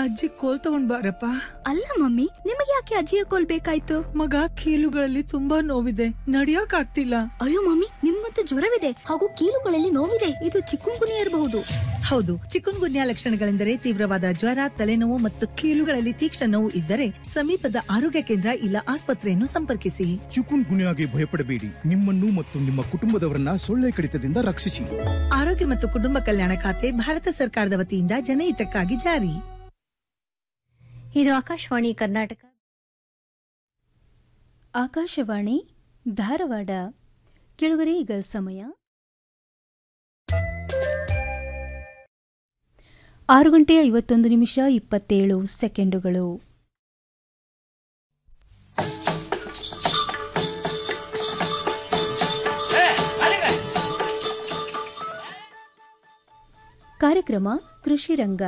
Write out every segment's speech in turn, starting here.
ಅಜ್ಜಿ ಕೋಲ್ ತಗೊಂಡ್ ಬಾರಪ್ಪ ಅಲ್ಲ ಮಮ್ಮಿ ನಿಮಗೆ ಯಾಕೆ ಅಜ್ಜಿಯ ಕೋಲ್ ಬೇಕಾಯ್ತು ಮಗ ಕೀಲುಗಳಲ್ಲಿ ತುಂಬಾ ನೋವಿದೆ ನಡಿಯಕ್ ಆಗ್ತಿಲ್ಲ ಅಯ್ಯೋ ಮಮ್ಮಿ ನಿಮ್ಗಂತೂ ಜ್ವರವಿದೆ ಹಾಗೂ ಕೀಲುಗಳಲ್ಲಿ ನೋವಿದೆ ಇದು ಚಿಕ್ಕುನ್ಗುನಿ ಇರಬಹುದು ಹೌದು ಚಿಕುನ್ ಗುನ್ಯಾ ಲಕ್ಷಣಗಳೆಂದರೆ ತೀವ್ರವಾದ ಜ್ವರ ತಲೆನೋವು ಮತ್ತು ಕೀಲುಗಳಲ್ಲಿ ತೀಕ್ಷ್ಣ ನೋವು ಇದ್ದರೆ ಸಮೀಪದ ಆರೋಗ್ಯ ಕೇಂದ್ರ ಇಲ್ಲ ಆಸ್ಪತ್ರೆಯನ್ನು ಸಂಪರ್ಕಿಸಿ ಚಿಕುನ್ ಗುನ್ಯಾಗೆ ಭಯಪಡಬೇಡಿ ನಿಮ್ಮನ್ನು ಮತ್ತು ನಿಮ್ಮ ಕುಟುಂಬದವರನ್ನ ಸೊಳ್ಳೆ ಕಡಿತದಿಂದ ರಕ್ಷಿಸಿ ಆರೋಗ್ಯ ಮತ್ತು ಕುಟುಂಬ ಕಲ್ಯಾಣ ಖಾತೆ ಭಾರತ ಸರ್ಕಾರದ ವತಿಯಿಂದ ಜನಹಿತಕ್ಕಾಗಿ ಜಾರಿ ಇದು ಆಕಾಶವಾಣಿ ಕರ್ನಾಟಕ ಆಕಾಶವಾಣಿ ಧಾರವಾಡ ಕೆಳಗರೆ ಈಗ ಸಮಯ ಆರು ಗಂಟೆ ಐವತ್ತೊಂದು ನಿಮಿಷ ಇಪ್ಪತ್ತೇಳು ಸೆಕೆಂಡುಗಳು ಕಾರ್ಯಕ್ರಮ ಕೃಷಿ ರಂಗ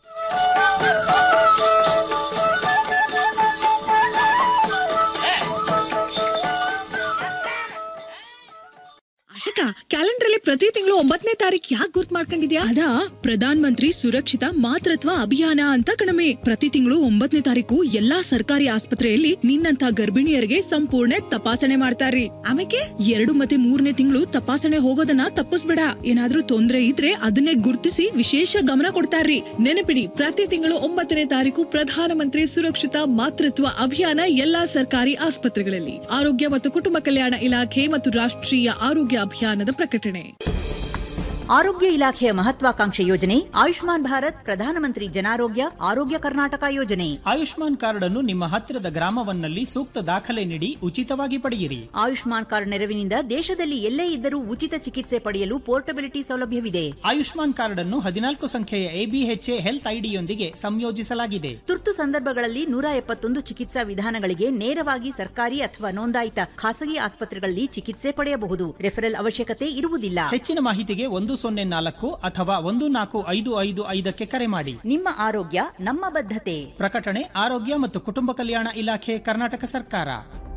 ಆಶಿಕಾ ಕ್ಯಾಲೆಂಡರ್ ಅಲ್ಲಿ ಪ್ರತಿ ತಿಂಗಳು ಒಂಬತ್ತನೇ ತಾರೀಕು ಯಾಕೆ ಗುರ್ತ್ ಮಾಡ್ಕೊಂಡಿದ್ಯಾ ಅದಾ ಪ್ರಧಾನ್ ಮಂತ್ರಿ ಸುರಕ್ಷಿತ ಮಾತೃತ್ವ ಅಭಿಯಾನ ಅಂತ ಕಣಮೆ ಪ್ರತಿ ತಿಂಗಳು ಒಂಬತ್ತನೇ ತಾರೀಕು ಎಲ್ಲಾ ಸರ್ಕಾರಿ ಆಸ್ಪತ್ರೆಯಲ್ಲಿ ನಿನ್ನಂತ ಗರ್ಭಿಣಿಯರಿಗೆ ಸಂಪೂರ್ಣ ತಪಾಸಣೆ ಮಾಡ್ತಾರ್ರಿ ಆಮೇಲೆ ಎರಡು ಮತ್ತೆ ಮೂರನೇ ತಿಂಗಳು ತಪಾಸಣೆ ಹೋಗೋದನ್ನ ತಪ್ಪಿಸ್ಬೇಡ ಏನಾದ್ರೂ ತೊಂದ್ರೆ ಇದ್ರೆ ಅದನ್ನೇ ಗುರ್ತಿಸಿ ವಿಶೇಷ ಗಮನ ಕೊಡ್ತಾರ್ರಿ ನೆನಪಿಡಿ ಪ್ರತಿ ತಿಂಗಳು ಒಂಬತ್ತನೇ ತಾರೀಕು ಪ್ರಧಾನಮಂತ್ರಿ ಸುರಕ್ಷಿತ ಮಾತೃತ್ವ ಅಭಿಯಾನ ಎಲ್ಲಾ ಸರ್ಕಾರಿ ಆಸ್ಪತ್ರೆಗಳಲ್ಲಿ ಆರೋಗ್ಯ ಮತ್ತು ಕುಟುಂಬ ಕಲ್ಯಾಣ ಇಲಾಖೆ ಮತ್ತು ರಾಷ್ಟ್ರೀಯ ಆರೋಗ್ಯ ಅಭಿಯಾನದ ಪ್ರಕಟಣೆ ಆರೋಗ್ಯ ಇಲಾಖೆಯ ಮಹತ್ವಾಕಾಂಕ್ಷೆ ಯೋಜನೆ ಆಯುಷ್ಮಾನ್ ಭಾರತ್ ಪ್ರಧಾನಮಂತ್ರಿ ಜನಾರೋಗ್ಯ ಆರೋಗ್ಯ ಕರ್ನಾಟಕ ಯೋಜನೆ ಆಯುಷ್ಮಾನ್ ಕಾರ್ಡ್ ಅನ್ನು ನಿಮ್ಮ ಹತ್ತಿರದ ಗ್ರಾಮವನ್ನಲ್ಲಿ ಸೂಕ್ತ ದಾಖಲೆ ನೀಡಿ ಉಚಿತವಾಗಿ ಪಡೆಯಿರಿ ಆಯುಷ್ಮಾನ್ ಕಾರ್ಡ್ ನೆರವಿನಿಂದ ದೇಶದಲ್ಲಿ ಎಲ್ಲೇ ಇದ್ದರೂ ಉಚಿತ ಚಿಕಿತ್ಸೆ ಪಡೆಯಲು ಪೋರ್ಟಬಿಲಿಟಿ ಸೌಲಭ್ಯವಿದೆ ಆಯುಷ್ಮಾನ್ ಕಾರ್ಡ್ ಅನ್ನು ಹದಿನಾಲ್ಕು ಸಂಖ್ಯೆಯ ಎಬಿಎಚ್ಎ ಹೆಲ್ತ್ ಐಡಿಯೊಂದಿಗೆ ಸಂಯೋಜಿಸಲಾಗಿದೆ ತುರ್ತು ಸಂದರ್ಭಗಳಲ್ಲಿ ನೂರ ಎಪ್ಪತ್ತೊಂದು ಚಿಕಿತ್ಸಾ ವಿಧಾನಗಳಿಗೆ ನೇರವಾಗಿ ಸರ್ಕಾರಿ ಅಥವಾ ನೋಂದಾಯಿತ ಖಾಸಗಿ ಆಸ್ಪತ್ರೆಗಳಲ್ಲಿ ಚಿಕಿತ್ಸೆ ಪಡೆಯಬಹುದು ರೆಫರಲ್ ಅವಶ್ಯಕತೆ ಇರುವುದಿಲ್ಲ ಹೆಚ್ಚಿನ ಮಾಹಿತಿಗೆ ಒಂದು ಸೊನ್ನೆ ನಾಲ್ಕು ಅಥವಾ ಒಂದು ನಾಲ್ಕು ಐದು ಐದು ಐದಕ್ಕೆ ಕರೆ ಮಾಡಿ ನಿಮ್ಮ ಆರೋಗ್ಯ ನಮ್ಮ ಬದ್ಧತೆ ಪ್ರಕಟಣೆ ಆರೋಗ್ಯ ಮತ್ತು ಕುಟುಂಬ ಕಲ್ಯಾಣ ಇಲಾಖೆ ಕರ್ನಾಟಕ ಸರ್ಕಾರ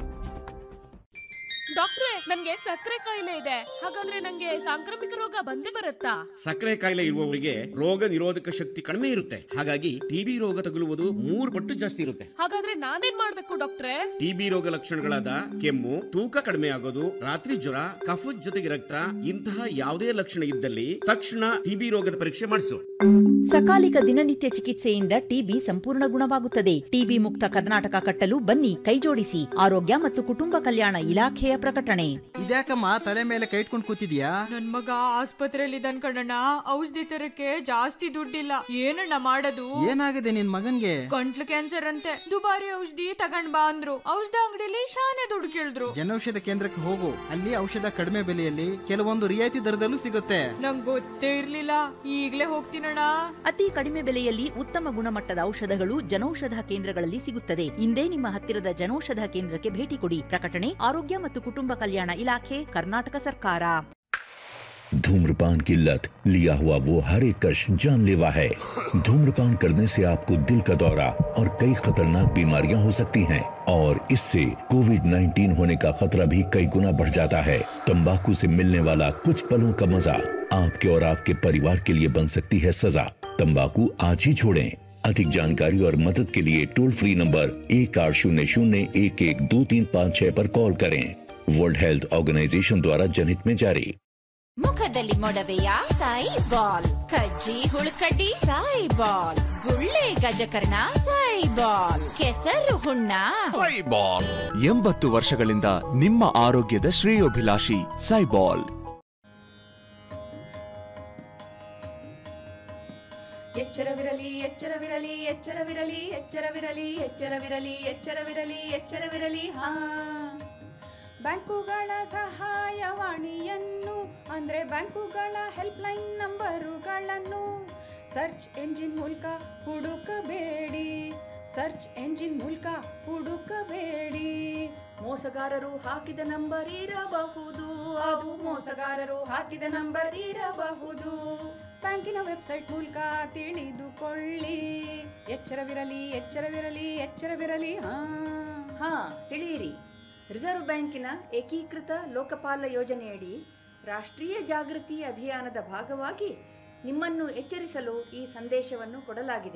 ಡಾಕ್ಟ್ರೆ ನನ್ಗೆ ಸಕ್ಕರೆ ಕಾಯಿಲೆ ಇದೆ ಹಾಗಂದ್ರೆ ನಂಗೆ ಸಾಂಕ್ರಾಮಿಕ ರೋಗ ಬಂದೇ ಬರುತ್ತಾ ಸಕ್ಕರೆ ಕಾಯಿಲೆ ಇರುವವರಿಗೆ ರೋಗ ನಿರೋಧಕ ಶಕ್ತಿ ಕಡಿಮೆ ಇರುತ್ತೆ ಹಾಗಾಗಿ ಟಿಬಿ ರೋಗ ತಗುಲುವುದು ಮೂರು ಪಟ್ಟು ಜಾಸ್ತಿ ಇರುತ್ತೆ ಹಾಗಾದ್ರೆ ನಾನೇನ್ ಮಾಡ್ಬೇಕು ಡಾಕ್ಟ್ರೆ ಟಿಬಿ ರೋಗ ಲಕ್ಷಣಗಳಾದ ಕೆಮ್ಮು ತೂಕ ಕಡಿಮೆ ಆಗೋದು ರಾತ್ರಿ ಜ್ವರ ಕಫದ ಜೊತೆಗೆ ರಕ್ತ ಇಂತಹ ಯಾವುದೇ ಲಕ್ಷಣ ಇದ್ದಲ್ಲಿ ತಕ್ಷಣ ಟಿಬಿ ರೋಗದ ಪರೀಕ್ಷೆ ಮಾಡಿಸು ಸಕಾಲಿಕ ದಿನನಿತ್ಯ ಚಿಕಿತ್ಸೆಯಿಂದ ಟಿಬಿ ಸಂಪೂರ್ಣ ಗುಣವಾಗುತ್ತದೆ ಟಿಬಿ ಮುಕ್ತ ಕರ್ನಾಟಕ ಕಟ್ಟಲು ಬನ್ನಿ ಕೈಜೋಡಿಸಿ ಆರೋಗ್ಯ ಮತ್ತು ಕುಟುಂಬ ಕಲ್ಯಾಣ ಇಲಾಖೆಯ ಪ್ರಕಟಣೆ ಇದ್ಯಾಕಮ್ಮ ತಲೆ ಮೇಲೆ ಕೈ ಇಟ್ಕೊಂಡು ಕೂತಿದ್ಯಾ ನನ್ ಮಗ ಆಸ್ಪತ್ರೆಯಲ್ಲಿ ಇದ್ದಾನ್ ಕಣಣ್ಣ ಔಷಧಿ ತರಕ್ಕೆ ಜಾಸ್ತಿ ದುಡ್ಡಿಲ್ಲ ಏನಣ್ಣ ಮಾಡೋದು ಏನಾಗಿದೆ ನಿನ್ ಮಗನ್ಗೆ ಗಂಟ್ಲು ಕ್ಯಾನ್ಸರ್ ಅಂತೆ ದುಬಾರಿ ಔಷಧಿ ತಗೊಂಡ್ ಬಾ ಅಂದ್ರು ಔಷಧ ಅಂಗಡಿಲಿ ಶಾನೆ ದುಡ್ಡು ಕೇಳಿದ್ರು ಜನೌಷಧ ಕೇಂದ್ರಕ್ಕೆ ಹೋಗು ಅಲ್ಲಿ ಔಷಧ ಕಡಿಮೆ ಬೆಲೆಯಲ್ಲಿ ಕೆಲವೊಂದು ರಿಯಾಯಿತಿ ದರದಲ್ಲೂ ಸಿಗುತ್ತೆ ನಂಗ್ ಗೊತ್ತೇ ಇರ್ಲಿಲ್ಲ ಈಗ್ಲೇ ಹೋಗ್ತೀನಣ್ಣ ಅತಿ ಕಡಿಮೆ ಬೆಲೆಯಲ್ಲಿ ಉತ್ತಮ ಗುಣಮಟ್ಟದ ಔಷಧಗಳು ಜನೌಷಧ ಕೇಂದ್ರಗಳಲ್ಲಿ ಸಿಗುತ್ತದೆ ಇಂದೇ ನಿಮ್ಮ ಹತ್ತಿರದ ಜನೌಷಧ ಕೇಂದ್ರಕ್ಕೆ ಭೇಟಿ ಕೊಡಿ ಪ್ರಕಟಣೆ ಆರೋಗ್ಯ ಮತ್ತು ಕುಟುಂಬ ಕಲ್ಯಾಣ ಇಲಾಖೆ ಕರ್ನಾಟಕ ಸರ್ಕಾರ धूम्रपान की लत लिया हुआ वो हर एक कश जानलेवा है धूम्रपान करने से आपको दिल का दौरा और कई खतरनाक बीमारियां हो सकती हैं और इससे कोविड 19 होने का खतरा भी कई गुना बढ़ जाता है तंबाकू से मिलने वाला कुछ पलों का मजा आपके और आपके परिवार के लिए बन सकती है सजा तंबाकू आज ही छोड़ें अधिक जानकारी और मदद के लिए टोल फ्री नंबर एक आठ शून्य शून्य एक एक दो तीन पाँच छह पर कॉल करें वर्ल्ड हेल्थ ऑर्गेनाइजेशन द्वारा जनहित में जारी ಮುಖದಲ್ಲಿ ಮೊಡವೆಯ ಸಾಯಿ ಬಾಲ್ ಕಜ್ಜಿ ಹುಳುಕಡ್ಡಿ ಸಾಯಿ ಬಾಲ್ ಗುಳ್ಳೆ ಗಜಕರ್ಣ ಸಾಯಿ ಬಾಲ್ ಕೆಸರು ಹುಣ್ಣ ಸೈಬಾಲ್ ಎಂಬತ್ತು ವರ್ಷಗಳಿಂದ ನಿಮ್ಮ ಆರೋಗ್ಯದ ಶ್ರೇಯೋಭಿಲಾಷಿ ಸೈಬಾಲ್ ಎಚ್ಚರವಿರಲಿ ಎಚ್ಚರವಿರಲಿ ಎಚ್ಚರವಿರಲಿ ಎಚ್ಚರವಿರಲಿ ಎಚ್ಚರವಿರಲಿ ಎಚ್ಚರವಿರಲಿ ಎಚ್ಚರವಿರಲಿ ಹಾ ಬ್ಯಾಂಕುಗಳ ಸಹಾಯವಾಣಿಯನ್ನು ಅಂದರೆ ಬ್ಯಾಂಕುಗಳ ಹೆಲ್ಪ್ಲೈನ್ ನಂಬರುಗಳನ್ನು ಸರ್ಚ್ ಎಂಜಿನ್ ಮೂಲಕ ಹುಡುಕಬೇಡಿ ಸರ್ಚ್ ಎಂಜಿನ್ ಮೂಲಕ ಹುಡುಕಬೇಡಿ ಮೋಸಗಾರರು ಹಾಕಿದ ನಂಬರ್ ಇರಬಹುದು ಅದು ಮೋಸಗಾರರು ಹಾಕಿದ ನಂಬರ್ ಇರಬಹುದು ಬ್ಯಾಂಕಿನ ವೆಬ್ಸೈಟ್ ಮೂಲಕ ತಿಳಿದುಕೊಳ್ಳಿ ಎಚ್ಚರವಿರಲಿ ಎಚ್ಚರವಿರಲಿ ಎಚ್ಚರವಿರಲಿ ಹಾ ಹಾ ತಿಳಿಯಿರಿ ರಿಸರ್ವ್ ಬ್ಯಾಂಕಿನ ಏಕೀಕೃತ ಲೋಕಪಾಲ ಯೋಜನೆಯಡಿ ರಾಷ್ಟ್ರೀಯ ಜಾಗೃತಿ ಅಭಿಯಾನದ ಭಾಗವಾಗಿ ನಿಮ್ಮನ್ನು ಎಚ್ಚರಿಸಲು ಈ ಸಂದೇಶವನ್ನು ಕೊಡಲಾಗಿದೆ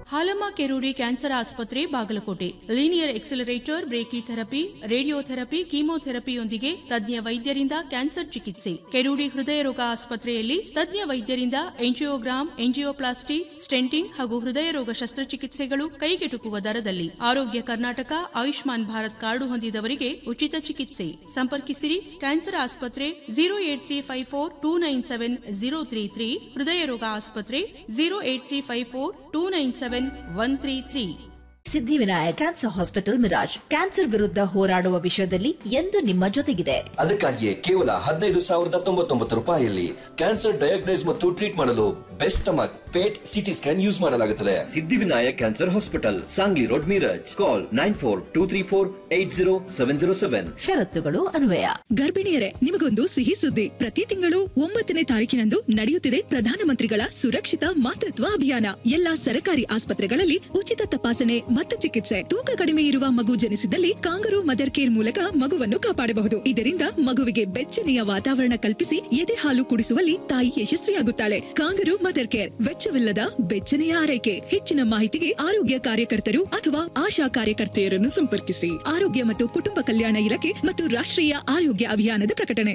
ಹಾಲಮ್ಮ ಕೆರೂಡಿ ಕ್ಯಾನ್ಸರ್ ಆಸ್ಪತ್ರೆ Bagalkote linear accelerator brachytherapy radiotherapy ಕೀಮೋಥೆರಪಿಯೊಂದಿಗೆ ತಜ್ಞ ವೈದ್ಯರಿಂದ ಕ್ಯಾನ್ಸರ್ ಚಿಕಿತ್ಸೆ ಕೆರೂಡಿ ಹೃದಯ ರೋಗ ಆಸ್ಪತ್ರೆಯಲ್ಲಿ ತಜ್ಞ ವೈದ್ಯರಿಂದ ಎಂಜಿಯೋಗ್ರಾಮ್ ಎಂಜಿಯೋಪ್ಲಾಸ್ಟಿ ಸ್ಟೆಂಟಿಂಗ್ ಹಾಗೂ ಹೃದಯ ರೋಗ ಶಸ್ತ್ರಚಿಕಿತ್ಸೆಗಳು ಕೈಗೆಟುಕುವ ದರದಲ್ಲಿ ಆರೋಗ್ಯ ಕರ್ನಾಟಕ ಆಯುಷ್ಮಾನ್ ಭಾರತ್ ಕಾರ್ಡು ಹೊಂದಿದವರಿಗೆ ಉಚಿತ ಚಿಕಿತ್ಸೆ ಸಂಪರ್ಕಿಸಿರಿ ಕ್ಯಾನ್ಸರ್ ಆಸ್ಪತ್ರೆ zero eight three five four two nine seven zero three three ಹೃದಯ ರೋಗ ಆಸ್ಪತ್ರೆ zero eight three five four two nine seven one three three Siddhivinayak cancer hospital Miraj cancer ವಿರುದ್ಧ ಹೋರಾಡುವ ವಿಷಯದಲ್ಲಿ ಎಂದು ನಿಮ್ಮ ಜೊತೆಗಿದೆ ಅದಕ್ಕಾಗಿಯೇ ಕೇವಲ ಹದಿನೈದು ಸಾವಿರದ ತೊಂಬತ್ತೊಂಬತ್ತು ರೂಪಾಯಿಯಲ್ಲಿ ಕ್ಯಾನ್ಸರ್ ಡಯಾಗ್ನೈಸ್ ಮತ್ತು ಟ್ರೀಟ್ ಮಾಡಲು best stomach PET CT scan use ಮಾಡಲಾಗುತ್ತದೆ Siddhivinayak cancer hospital Sangli road Miraj call nine four two three four eight zero seven zero seven ಷರತ್ತುಗಳು ಅನ್ವಯ ಗರ್ಭಿಣಿಯರೇ ನಿಮಗೊಂದು ಸಿಹಿ ಸುದ್ದಿ ಪ್ರತಿ ತಿಂಗಳು ಒಂಬತ್ತನೇ ತಾರೀಕಿನಂದು ನಡೆಯುತ್ತಿದೆ ಪ್ರಧಾನಮಂತ್ರಿಗಳ ಸುರಕ್ಷಿತ ಮಾತೃತ್ವ ಅಭಿಯಾನ ಎಲ್ಲಾ ಸರ್ಕಾರಿ ಆಸ್ಪತ್ರೆಗಳಲ್ಲಿ ಉಚಿತ ತಪಾಸಣೆ ಮತ್ತು ಚಿಕಿತ್ಸೆ ತೂಕ ಕಡಿಮೆ ಇರುವ ಮಗು ಜನಿಸಿದಲ್ಲಿ ಕಾಂಗರು ಮದರ್ ಕೇರ್ ಮೂಲಕ ಮಗುವನ್ನು ಕಾಪಾಡಬಹುದು ಇದರಿಂದ ಮಗುವಿಗೆ ಬೆಚ್ಚನೆಯ ವಾತಾವರಣ ಕಲ್ಪಿಸಿ ಎದೆ ಹಾಲು ಕುಡಿಸುವಲ್ಲಿ ತಾಯಿ ಯಶಸ್ವಿಯಾಗುತ್ತಾಳೆ ಕಾಂಗರು ಮದರ್ ಕೇರ್ ವೆಚ್ಚವಿಲ್ಲದ ಬೆಚ್ಚನೆಯ ಆರೈಕೆ ಹೆಚ್ಚಿನ ಮಾಹಿತಿಗೆ ಆರೋಗ್ಯ ಕಾರ್ಯಕರ್ತರು ಅಥವಾ ಆಶಾ ಕಾರ್ಯಕರ್ತೆಯರನ್ನು ಸಂಪರ್ಕಿಸಿ ಆರೋಗ್ಯ ಮತ್ತು ಕುಟುಂಬ ಕಲ್ಯಾಣ ಇಲಾಖೆ ಮತ್ತು ರಾಷ್ಟ್ರೀಯ ಆರೋಗ್ಯ ಅಭಿಯಾನದ ಪ್ರಕಟಣೆ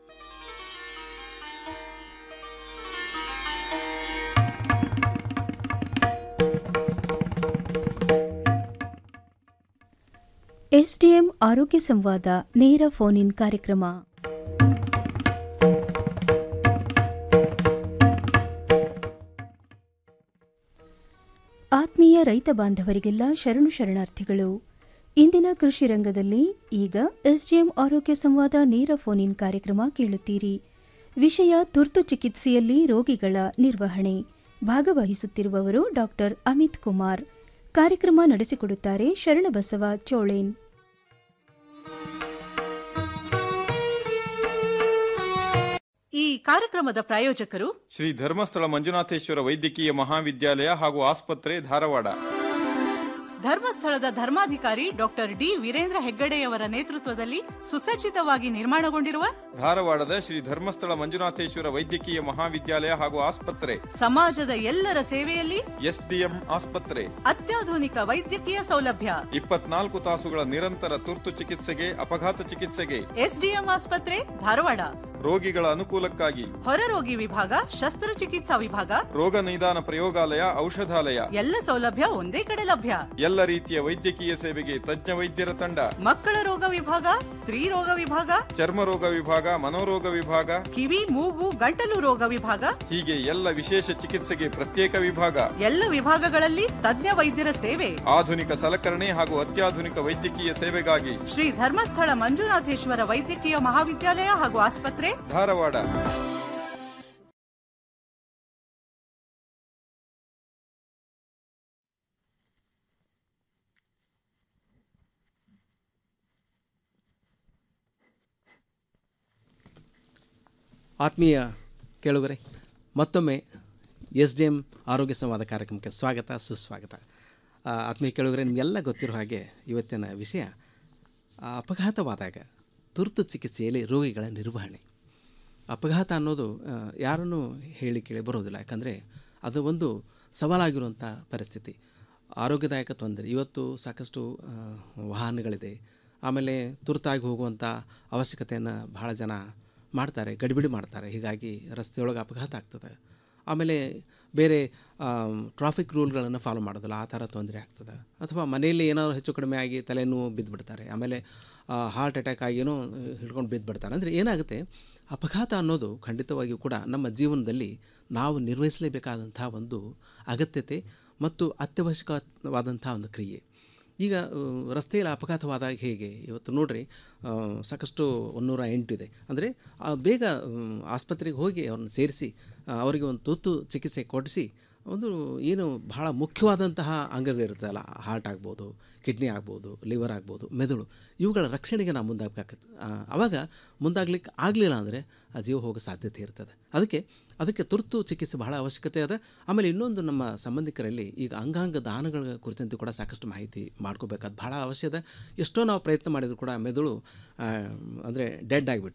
ಎಸ್ಡಿಎಂ ಆರೋಗ್ಯ ಸಂವಾದ ನೇರ ಫೋನ್ ಇನ್ ಕಾರ್ಯಕ್ರಮ ಆತ್ಮೀಯ ರೈತ ಬಾಂಧವರಿಗೆಲ್ಲ ಶರಣು ಶರಣಾರ್ಥಿಗಳು ಇಂದಿನ ಕೃಷಿ ರಂಗದಲ್ಲಿ ಈಗ ಎಸ್ಡಿಎಂ ಆರೋಗ್ಯ ಸಂವಾದ ನೇರ ಫೋನ್ ಇನ್ ಕಾರ್ಯಕ್ರಮ ಕೇಳುತ್ತೀರಿ ವಿಷಯ ತುರ್ತು ಚಿಕಿತ್ಸೆಯಲ್ಲಿ ರೋಗಿಗಳ ನಿರ್ವಹಣೆ ಭಾಗವಹಿಸುತ್ತಿರುವವರು ಡಾಕ್ಟರ್ ಅಮಿತ್ ಕುಮಾರ್ ಕಾರ್ಯಕ್ರಮ ನಡೆಸಿಕೊಡುತ್ತಾರೆ ಶರಣಬಸವ ಚೋಳೇನ್ ಈ ಕಾರ್ಯಕ್ರಮದ ಪ್ರಾಯೋಜಕರು ಶ್ರೀ ಧರ್ಮಸ್ಥಳ ಮಂಜುನಾಥೇಶ್ವರ ವೈದ್ಯಕೀಯ ಮಹಾವಿದ್ಯಾಲಯ ಹಾಗೂ ಆಸ್ಪತ್ರೆ ಧಾರವಾಡ ಧರ್ಮಸ್ಥಳದ ಧರ್ಮಾಧಿಕಾರಿ ಡಾಕ್ಟರ್ ಡಿ ವೀರೇಂದ್ರ ಹೆಗ್ಗಡೆಯವರ ನೇತೃತ್ವದಲ್ಲಿ ಸುಸಜ್ಜಿತವಾಗಿ ನಿರ್ಮಾಣಗೊಂಡಿರುವ ಧಾರವಾಡದ ಶ್ರೀ ಧರ್ಮಸ್ಥಳ ಮಂಜುನಾಥೇಶ್ವರ ವೈದ್ಯಕೀಯ ಮಹಾವಿದ್ಯಾಲಯ ಹಾಗೂ ಆಸ್ಪತ್ರೆ ಸಮಾಜದ ಎಲ್ಲರ ಸೇವೆಯಲ್ಲಿ ಎಸ್ಡಿಎಂ ಆಸ್ಪತ್ರೆ ಅತ್ಯಾಧುನಿಕ ವೈದ್ಯಕೀಯ ಸೌಲಭ್ಯ ಇಪ್ಪತ್ನಾಲ್ಕು ತಾಸುಗಳ ನಿರಂತರ ತುರ್ತು ಚಿಕಿತ್ಸೆಗೆ ಅಪಘಾತ ಚಿಕಿತ್ಸೆಗೆ ಎಸ್ಡಿಎಂ ಆಸ್ಪತ್ರೆ ಧಾರವಾಡ ರೋಗಿಗಳ ಅನುಕೂಲಕ್ಕಾಗಿ ಹೊರರೋಗಿ ವಿಭಾಗ ಶಸ್ತ್ರಚಿಕಿತ್ಸಾ ವಿಭಾಗ ರೋಗ ನಿದಾನ ಪ್ರಯೋಗಾಲಯ ಔಷಧಾಲಯ ಎಲ್ಲ ಸೌಲಭ್ಯ ಒಂದೇ ಕಡೆ ಲಭ್ಯ ಎಲ್ಲ ರೀತಿಯ ವೈದ್ಯಕೀಯ ಸೇವೆಗೆ ತಜ್ಞ ವೈದ್ಯರ ತಂಡ ಮಕ್ಕಳ ರೋಗ ವಿಭಾಗ ಸ್ತ್ರೀ ರೋಗ ವಿಭಾಗ ಚರ್ಮ ರೋಗ ವಿಭಾಗ ಮನೋರೋಗ ವಿಭಾಗ ಕಿವಿ ಮೂಗು ಗಂಟಲು ರೋಗ ವಿಭಾಗ ಹೀಗೆ ಎಲ್ಲ ವಿಶೇಷ ಚಿಕಿತ್ಸೆಗೆ ಪ್ರತ್ಯೇಕ ವಿಭಾಗ ಎಲ್ಲ ವಿಭಾಗಗಳಲ್ಲಿ ತಜ್ಞ ವೈದ್ಯರ ಸೇವೆ ಆಧುನಿಕ ಸಲಕರಣೆ ಹಾಗೂ ಅತ್ಯಾಧುನಿಕ ವೈದ್ಯಕೀಯ ಸೇವೆಗಾಗಿ ಶ್ರೀ ಧರ್ಮಸ್ಥಳ ಮಂಜುನಾಥೇಶ್ವರ ವೈದ್ಯಕೀಯ ಮಹಾವಿದ್ಯಾಲಯ ಹಾಗೂ ಆಸ್ಪತ್ರೆ ಧಾರವಾಡ ಆತ್ಮೀಯ ಕೇಳುಗರೆ ಮತ್ತೊಮ್ಮೆ ಎಸ್ ಡಿ ಎಮ್ ಆರೋಗ್ಯ ಸಂವಾದ ಕಾರ್ಯಕ್ರಮಕ್ಕೆ ಸ್ವಾಗತ ಸುಸ್ವಾಗತ ಆ, ಆತ್ಮೀಯ ಕೇಳುಗರೆ ನಿಮಗೆಲ್ಲ ಗೊತ್ತಿರೋ ಹಾಗೆ ಇವತ್ತಿನ ವಿಷಯ ಆ, ಅಪಘಾತವಾದಾಗ ತುರ್ತು ಚಿಕಿತ್ಸೆಯಲ್ಲಿ ರೋಗಿಗಳ ನಿರ್ವಹಣೆ ಅಪಘಾತ ಅನ್ನೋದು ಆ, ಯಾರನ್ನೂ ಹೇಳಿ ಕೇಳಿ ಬರೋದಿಲ್ಲ ಯಾಕಂದರೆ ಅದು ಒಂದು ಸವಾಲಾಗಿರುವಂಥ ಪರಿಸ್ಥಿತಿ ಆರೋಗ್ಯದಾಯಕ ತೊಂದರೆ ಇವತ್ತು ಸಾಕಷ್ಟು ಆ, ವಾಹನಗಳಿದೆ ಆಮೇಲೆ ತುರ್ತಾಗಿ ಹೋಗುವಂಥ ಅವಶ್ಯಕತೆಯನ್ನು ಬಹಳ ಜನ ಮಾಡ್ತಾರೆ ಗಡಿಬಿಡಿ ಮಾಡ್ತಾರೆ ಹೀಗಾಗಿ ರಸ್ತೆಯೊಳಗೆ ಅಪಘಾತ ಆಗ್ತದೆ ಆಮೇಲೆ ಬೇರೆ ಟ್ರಾಫಿಕ್ ರೂಲ್ಗಳನ್ನು ಫಾಲೋ ಮಾಡೋದಿಲ್ಲ ಆ ಥರ ತೊಂದರೆ ಆಗ್ತದೆ ಅಥವಾ ಮನೆಯಲ್ಲಿ ಏನಾದರೂ ಹೆಚ್ಚು ಕಡಿಮೆ ಆಗಿ ತಲೆನೋವು ಬಿದ್ದುಬಿಡ್ತಾರೆ ಆಮೇಲೆ ಹಾರ್ಟ್ ಅಟ್ಯಾಕ್ ಆಗಿ ಏನೋ ಹಿಡ್ಕೊಂಡು ಬಿದ್ದುಬಿಡ್ತಾರೆ ಅಂದರೆ ಏನಾಗುತ್ತೆ ಅಪಘಾತ ಅನ್ನೋದು ಖಂಡಿತವಾಗಿಯೂ ಕೂಡ ನಮ್ಮ ಜೀವನದಲ್ಲಿ ನಾವು ನಿರ್ವಹಿಸಲೇಬೇಕಾದಂಥ ಒಂದು ಅಗತ್ಯತೆ ಮತ್ತು ಅತ್ಯವಶ್ಯಕವಾದಂಥ ಒಂದು ಕ್ರಿಯೆ ಈಗ ಆ, ರಸ್ತೆಯಲ್ಲಿ ಅಪಘಾತವಾದಾಗ ಹೇಗೆ ಇವತ್ತು ನೋಡ್ರಿ ಆ, ಸಾಕಷ್ಟು ಒಂದೂರ ಎಂಟು ಇದೆ ಅಂದರೆ ಬೇಗ ಮ್, ಆಸ್ಪತ್ರೆಗೆ ಹೋಗಿ ಅವ್ರನ್ನ ಸೇರಿಸಿ ಆ, ಅವರಿಗೆ ಒಂದು ತುರ್ತು ಚಿಕಿತ್ಸೆ ಕೊಡಿಸಿ ಒಂದು ಏನು ಬಹಳ ಮುಖ್ಯವಾದಂತಹ ಅಂಗಗಳಿರುತ್ತಲ್ಲ ಹಾರ್ಟ್ ಆಗ್ಬೋದು ಕಿಡ್ನಿ ಆಗ್ಬೋದು ಲಿವರ್ ಆಗ್ಬೋದು ಮೆದುಳು ಇವುಗಳ ರಕ್ಷಣೆಗೆ ನಾವು ಮುಂದಾಗಬೇಕಾಗತ್ತೆ ಆವಾಗ ಮುಂದಾಗ್ಲಿಕ್ಕೆ ಆಗಲಿಲ್ಲ ಅಂದರೆ ಆ ಜೀವ ಹೋಗೋ ಸಾಧ್ಯತೆ ಇರ್ತದೆ ಅದಕ್ಕೆ ಅದಕ್ಕೆ ತುರ್ತು ಚಿಕಿತ್ಸೆ ಬಹಳ ಅವಶ್ಯಕತೆ ಅದ ಆಮೇಲೆ ಇನ್ನೊಂದು ನಮ್ಮ ಸಂಬಂಧಿಕರಲ್ಲಿ ಈಗ ಅಂಗಾಂಗ ದಾನಗಳ ಕುರಿತಂತೆ ಕೂಡ ಸಾಕಷ್ಟು ಮಾಹಿತಿ ಮಾಡ್ಕೋಬೇಕಾದ ಬಹಳ ಅವಶ್ಯದ ಎಷ್ಟೋ ನಾವು ಪ್ರಯತ್ನ ಮಾಡಿದ್ರು ಕೂಡ ಮೆದುಳು ಅಂದರೆ ಡೆಡ್ ಆಗಿಬಿಟ್ರೆ